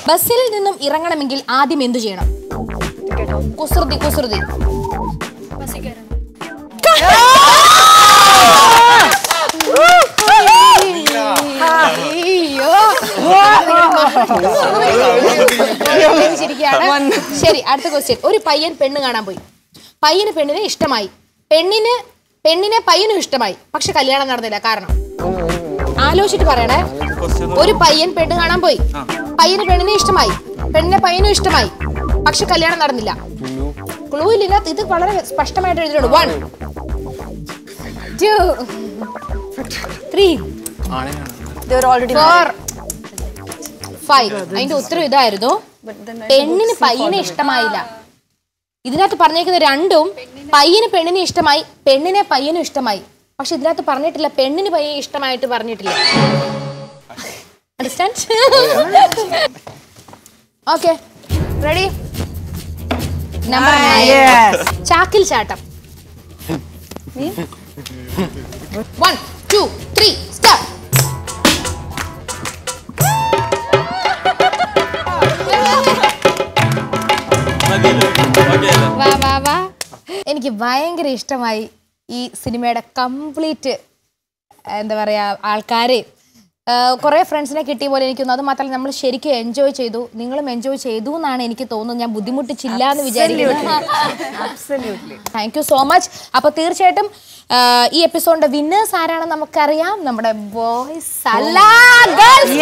ബസ്സിൽ നിന്നും ഇറങ്ങണമെങ്കിൽ ആദ്യം എന്തു ചെയ്യണം കുസൃതി കുസൃതി അയ്യോ ചിരിക്കുകയാണ്. ശരി അടുത്ത ക്വസ്റ്റ്യൻ ഒരു പയ്യൻ പെണ്ണ് കാണാൻ പോയി പയ്യന് പെണ്ണിനെ ഇഷ്ടമായി പെണ്ണിന് പെണ്ണിനെ പയ്യനും ഇഷ്ടമായി പക്ഷെ കല്യാണം നടന്നില്ല കാരണം ആലോചിച്ചിട്ട് പറയണേ ഒരു പയ്യൻ പെണ്ണ് കാണാൻ പോയി പയ്യന് പെണ്ണിനെ ഇഷ്ടമായി പെണ്ണിനെ പയ്യനും ഇഷ്ടമായി പക്ഷെ കല്യാണം നടന്നില്ല ക്ലൂ ഇല്ല ഇത് വളരെ സ്പഷ്ടമായിട്ട് എഴുതിയിട്ടുണ്ട് one two three four five അതിന്റെ ഉത്തരം ഇതായിരുന്നു പെണ്ണിന് പയ്യനെ ഇഷ്ടമായില്ല ഇതിനകത്ത് പറഞ്ഞേക്കുന്ന രണ്ടും പയ്യന് പെണ്ണിനെ ഇഷ്ടമായി പെണ്ണിനെ പയ്യനും ഇഷ്ടമായി പക്ഷെ ഇതിനകത്ത് പറഞ്ഞിട്ടില്ല പെണ്ണിന് പയ്യനെ ഇഷ്ടമായിട്ട് പറഞ്ഞിട്ടില്ല അണ്ടർസ്റ്റാൻഡ് ഓക്കെ റെഡി നമ്പർ ചാക്കിൽ ചാട്ടം വൺ ടു ത്രീ സ്റ്റാർട്ട് വാ വാ വാ എനിക്ക് ഭയങ്കര ഇഷ്ടമായി ഈ സിനിമയുടെ കംപ്ലീറ്റ് എന്താ പറയുക ആൾക്കാർ കുറേ ഫ്രണ്ട്സിനെ കിട്ടിയ പോലെ എനിക്ക് തോന്നുന്നു അത് മാത്രമല്ല നമ്മൾ ശരിക്കും എൻജോയ് ചെയ്തു നിങ്ങളും എൻജോയ് ചെയ്തു എന്നാണ് എനിക്ക് തോന്നുന്നത് ഞാൻ ബുദ്ധിമുട്ടിച്ചില്ല എന്ന് വിചാരിക്കുന്നു താങ്ക് യു സോ മച്ച് അപ്പോൾ തീർച്ചയായിട്ടും ആ, ഈ എപ്പിസോഡിന്റെ വിന്നേഴ്സ് ആരാണെന്ന് നമുക്കറിയാം നമ്മുടെ ബോയ്സ് അല്ല ഗേൾസ്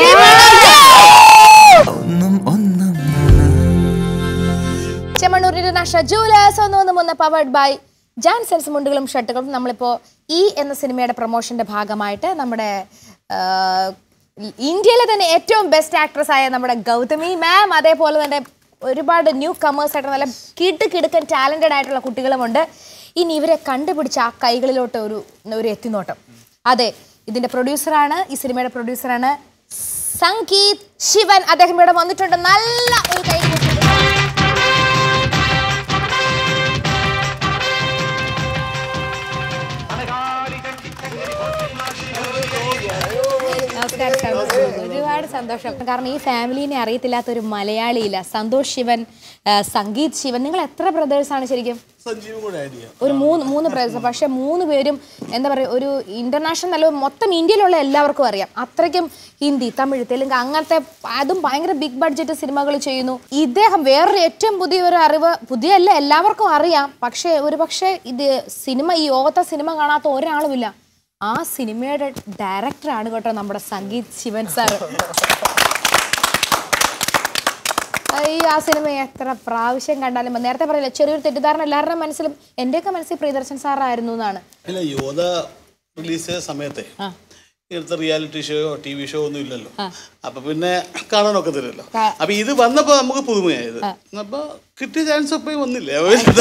ചെമ്മണ്ണൂർ ഇന്റർനാഷണൽ ജൂലേഴ്സ് ഒന്ന് ഒന്ന് മൂന്ന് പവേർഡ് ബൈ ജാൻസൺസ് മുണ്ടുകളും ഷർട്ടുകളും നമ്മളിപ്പോൾ ഈ എന്ന സിനിമയുടെ പ്രൊമോഷന്റെ ഭാഗമായിട്ട് നമ്മുടെ ആ, ഇന്ത്യയിലെ തന്നെ ഏറ്റവും ബെസ്റ്റ് ആക്ട്രസ് ആയ നമ്മുടെ ഗൗതമി മാം അതേപോലെ തന്നെ ഒരുപാട് ന്യൂ കമേഴ്സ് ആയിട്ട് നല്ല കിട്ട് കിടുക്കൻ ടാലൻറ്റഡ് ആയിട്ടുള്ള കുട്ടികളുമുണ്ട് ഇനി ഇവരെ കണ്ടുപിടിച്ച് ആ കൈകളിലോട്ട് ഒരു ഒരു എത്തിനോട്ടം അതെ ഇതിന്റെ പ്രൊഡ്യൂസറാണ് ഈ സിനിമയുടെ പ്രൊഡ്യൂസറാണ് സംഗീത് ശിവൻ അദ്ദേഹം ഇവിടെ വന്നിട്ടുണ്ട് നല്ല ഒരു കൈ കൊടുത്തിട്ടുണ്ട്. നമസ്കാരം സന്തോഷം. ഒരുപാട് സന്തോഷം കാരണം ഈ ഫാമിലിനെ അറിയത്തില്ലാത്ത ഒരു മലയാളിയില്ല സന്തോഷ് ശിവൻ ആ, സംഗീത് ശിവൻ നിങ്ങൾ എത്ര ബ്രദേഴ്സ് ആണ് ശരിക്കും ഒരു മൂന്ന് മൂന്ന് ബ്രദേഴ്സ് പക്ഷെ മൂന്ന് പേരും എന്താ പറയുക ഒരു ഇന്റർനാഷണൽ അല്ല മൊത്തം ഇന്ത്യയിലുള്ള എല്ലാവർക്കും അറിയാം അത്രയ്ക്കും ഹിന്ദി തമിഴ് തെലുങ്ക് അങ്ങനത്തെ അതും ഭയങ്കര ബിഗ് ബഡ്ജറ്റ് സിനിമകൾ ചെയ്യുന്നു ഇദ്ദേഹം വേറൊരു ഏറ്റവും പുതിയ ഒരു അറിവ് പുതിയല്ല എല്ലാവർക്കും അറിയാം പക്ഷേ ഒരു പക്ഷേ ഇത് സിനിമ ഈ ലോകത്തെ സിനിമ കാണാത്ത ഒരാളുമില്ല ആ സിനിമയുടെ ഡയറക്ടറാണ് കേട്ടോ നമ്മുടെ സംഗീത് ശിവൻ സാർ ഈ ആ സിനിമ എത്ര പ്രാവശ്യം കണ്ടാലും മതി. നേരത്തെ പറയില്ല ചെറിയൊരു തെറ്റിദ്ധാരണ എല്ലാവരുടെയും മനസ്സിലും എന്റെയൊക്കെ മനസ്സിൽ പ്രിയദർശൻ സാറായിരുന്നു എന്നാണ് ഇല്ല യോധ റിലീസ് ചെയ്ത സമയത്തെ ഇങ്ങനത്തെ reality show T V show ഒന്നും ഇല്ലല്ലോ അപ്പൊ പിന്നെ കാണാനൊക്കെ തരുമല്ലോ അപ്പൊ ഇത് വന്നപ്പോ നമുക്ക് പുതുമയായത് അപ്പൊ കിട്ടിയ ചാൻസ് അപ്പൊ വന്നില്ലേ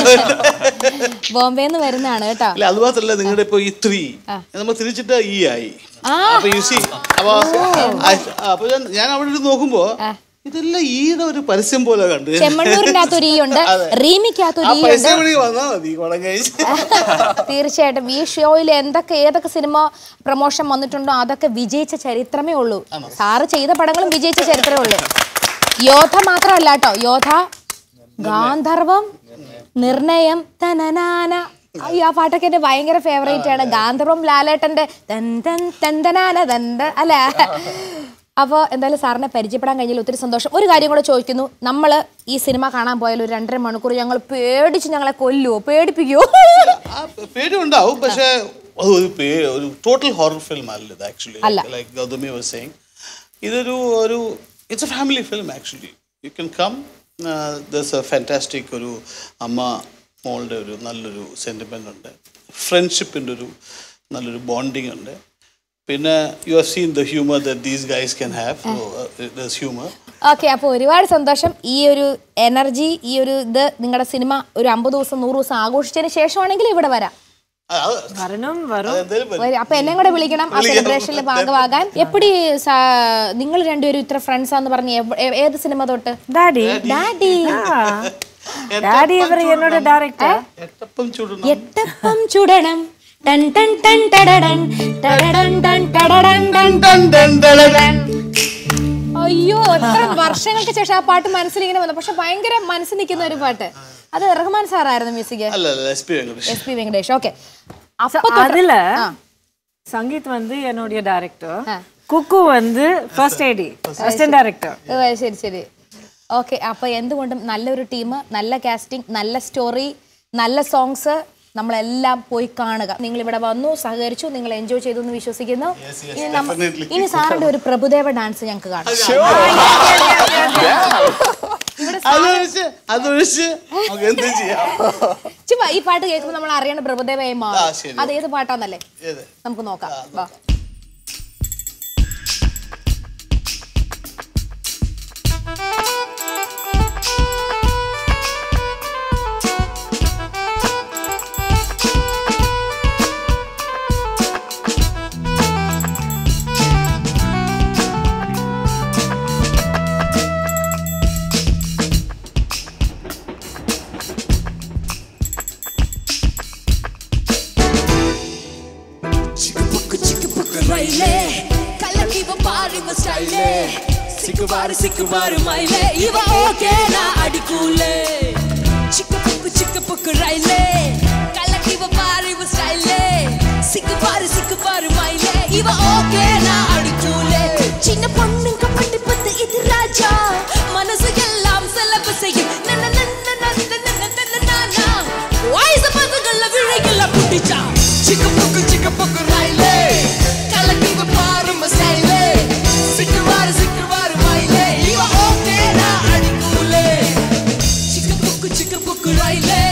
ബോംബെന്ന് വരുന്നതാണ് കേട്ടോ അല്ല അത് മാത്രല്ല നിങ്ങളുടെ ഇപ്പൊ ഈ ത്രീ നമ്മൾ തിരിച്ചിട്ട് ഈ ആയി അപ്പൊ യു സി അപ്പൊ ആ- അപ്പൊ ഞാൻ- ഞാൻ അവിടെ ഇരുന്ന് നോക്കുമ്പോ ഇതെല്ലാം ഈയുടെ ഒരു പരസ്യം പോലെ കണ്ടു ചെമ്മണ്ണൂരിന്റെ അകത്തൊരു ഈ ഉണ്ട് റീമിക്കകത്തൊരു ആ ഈ ഉണ്ട് പരസ്യം വഴി വന്നാ മതി കുളം കഴിച്ച് തീർച്ചയായിട്ടും ഈ ഷോയിൽ എന്തൊക്കെ ഏതൊക്കെ സിനിമ പ്രൊമോഷൻ വന്നിട്ടുണ്ടോ അതൊക്കെ വിജയിച്ച ചരിത്രമേ ഉള്ളൂ സാറ് ചെയ്ത പടങ്ങളും വിജയിച്ച ചരിത്രമേ ഉള്ളൂ യോധ മാത്രമല്ല കേട്ടോ യോധ ഗാന്ധർവം നിർണയം തനനാന അയ്യോ ആ പാട്ടൊക്കെ എന്റെ ഭയങ്കര ഫേവറേറ്റ് ആണ് ഗാന്ധർവം ലാലേട്ടന്റെ തൻ തൻ തന്തനാന തന്ത അല്ല അപ്പോൾ എന്തായാലും സാറിനെ പരിചയപ്പെടാൻ കഴിഞ്ഞാൽ ഒത്തിരി സന്തോഷം ഒരു കാര്യം കൂടെ ചോദിക്കുന്നു നമ്മൾ ഈ സിനിമ കാണാൻ പോയാൽ ഒരു രണ്ടര മണിക്കൂർ ഞങ്ങൾ പേടിച്ച് ഞങ്ങളെ കൊല്ലുവോ പേടിപ്പിക്കുവോ ആ പേടി ഉണ്ടാവും പക്ഷേ അത് ഒരു പേ ഒരു ടോട്ടൽ ഹൊറർ ഫിലിം അല്ല ഇത് ആക്ച്വലി അല്ല. ലൈക്ക് ഗൗതമി വാസ് സെയിങ് ഇതൊരു ഒരു it's a family film actually you can come thus a fantastic ഒരു അമ്മ മോളുടെ ഒരു നല്ലൊരു സെൻറ്റിമെൻ്റ് ഉണ്ട് ഫ്രണ്ട്ഷിപ്പിൻ്റെ ഒരു നല്ലൊരു ബോണ്ടിങ് ഉണ്ട് പിന്നെ you have seen the humour that these guys can have thus humour okay അപ്പോൾ ഒരുപാട് സന്തോഷം ഈ ഒരു എനർജി ഈ ഒരു ഇത് നിങ്ങളുടെ സിനിമ ഒരു അമ്പത് ദിവസം നൂറ് ദിവസം ആഘോഷിച്ചതിന് ശേഷമാണെങ്കിൽ ഇവിടെ വരാം വരണം വരും അതെന്തായാലും വരും. വരും. അപ്പൊ എന്നെ കൂടെ വിളിക്കണം ആ സെലിബ്രേഷനിൽ ഭാഗമാകാൻ എപ്പടി നിങ്ങൾ രണ്ടുപേരും ഇത്ര ഫ്രണ്ട്സ് ആന്ന് പറഞ്ഞ് എവ- ഏ- ഏത് സിനിമ തൊട്ട് ഡാഡി ഡാഡി ഡാഡി ഇവർ എന്നോട് ഡയറക്ടർ എട്ടപ്പം ചൂടണം എട്ടപ്പം ചുടണം ടൻ ടൻ ടൻ ടടടൻ ടടടൻ ടൻ ടടടൻ ടൻ ടൻ ടൻ ടടടൻ അയ്യോ എത്ര വർഷങ്ങൾക്ക് ശേഷം ആ പാട്ട് മനസ്സിൽ ഇങ്ങനെ വന്നു പക്ഷെ ഭയങ്കര മനസ്സിൽ നിൽക്കുന്ന ഒരു പാട്ട് അത് റഹ്മാൻ സാറായിരുന്നു മ്യൂസിക് അല്ല അല്ല S P Venkatesh S P Venkatesh okay அதுல சங்கீத் வந்து என்னுடைய டைரக்டர் குக்கு வந்து ஃபர்ஸ்ட் ஐடி அசிஸ்டன்ட் டைரக்டர் ശരി ശരി ഓക്കെ അപ്പൊ എന്തുകൊണ്ടും നല്ലൊരു ടീം നല്ല കാസ്റ്റിംഗ് നല്ല സ്റ്റോറി നല്ല സോങ്സ് നമ്മളെല്ലാം പോയി കാണുക നിങ്ങൾ ഇവിടെ വന്നു സഹകരിച്ചു നിങ്ങൾ എൻജോയ് ചെയ്തു എന്ന് വിശ്വസിക്കുന്നു ഇനി നമ്മ- definitely. ഇനി സാറിന്റെ ഒരു പ്രഭുദേവ ഡാൻസ് ഞങ്ങൾക്ക് കാണാം അതൊഴിച്ച് അതൊഴിച്ച് നമുക്ക് എന്ത് ചെയ്യാം ചുമ്മാ ഈ പാട്ട് കേൾക്കുമ്പോൾ നമ്മൾ അറിയണ പ്രഭുദേവയായി ആ, മാറും ശരി. അത് ഏത് പാട്ടാന്നല്ലേ ഏത് നമുക്ക് നോക്കാം വാ చిక్కుపుక్కు చిక్కుపుక్కు రైలే కళ్ళకి ఇవ పారివ స్టైలే సిక్కువారు సిక్కువారు మైలే ఇవ ఓకేనా అడిగూలే చిక్కుపుక్కు చిక్కుపుక్కు రైలే కళ్ళకి ఇవ పారివ స్టైలే సిక్కువారు సిక్కువారు మైలే ఇవ ఓకేనా అడిగూలే சின்ன பொண்ணுங்க பட்டு பத்து இது ராஜா மனசு எல்லாம் செலவு செய்யும் நன்ன நன்ன நன்ன நன்ன நன்ன நானா வயசு பசங்கள விழைகள புட்டிச்சா சிக்கு புக்கு சிக்கு புக்கு ராயிலே கலக்கி பாரும ஸ்டைலே சிக்குவாரு சிக்குவாரு மயிலே இவ ஓகே நான் அடிக்கூலே சிக்கு புக்கு சிக்கு புக்கு ராயிலே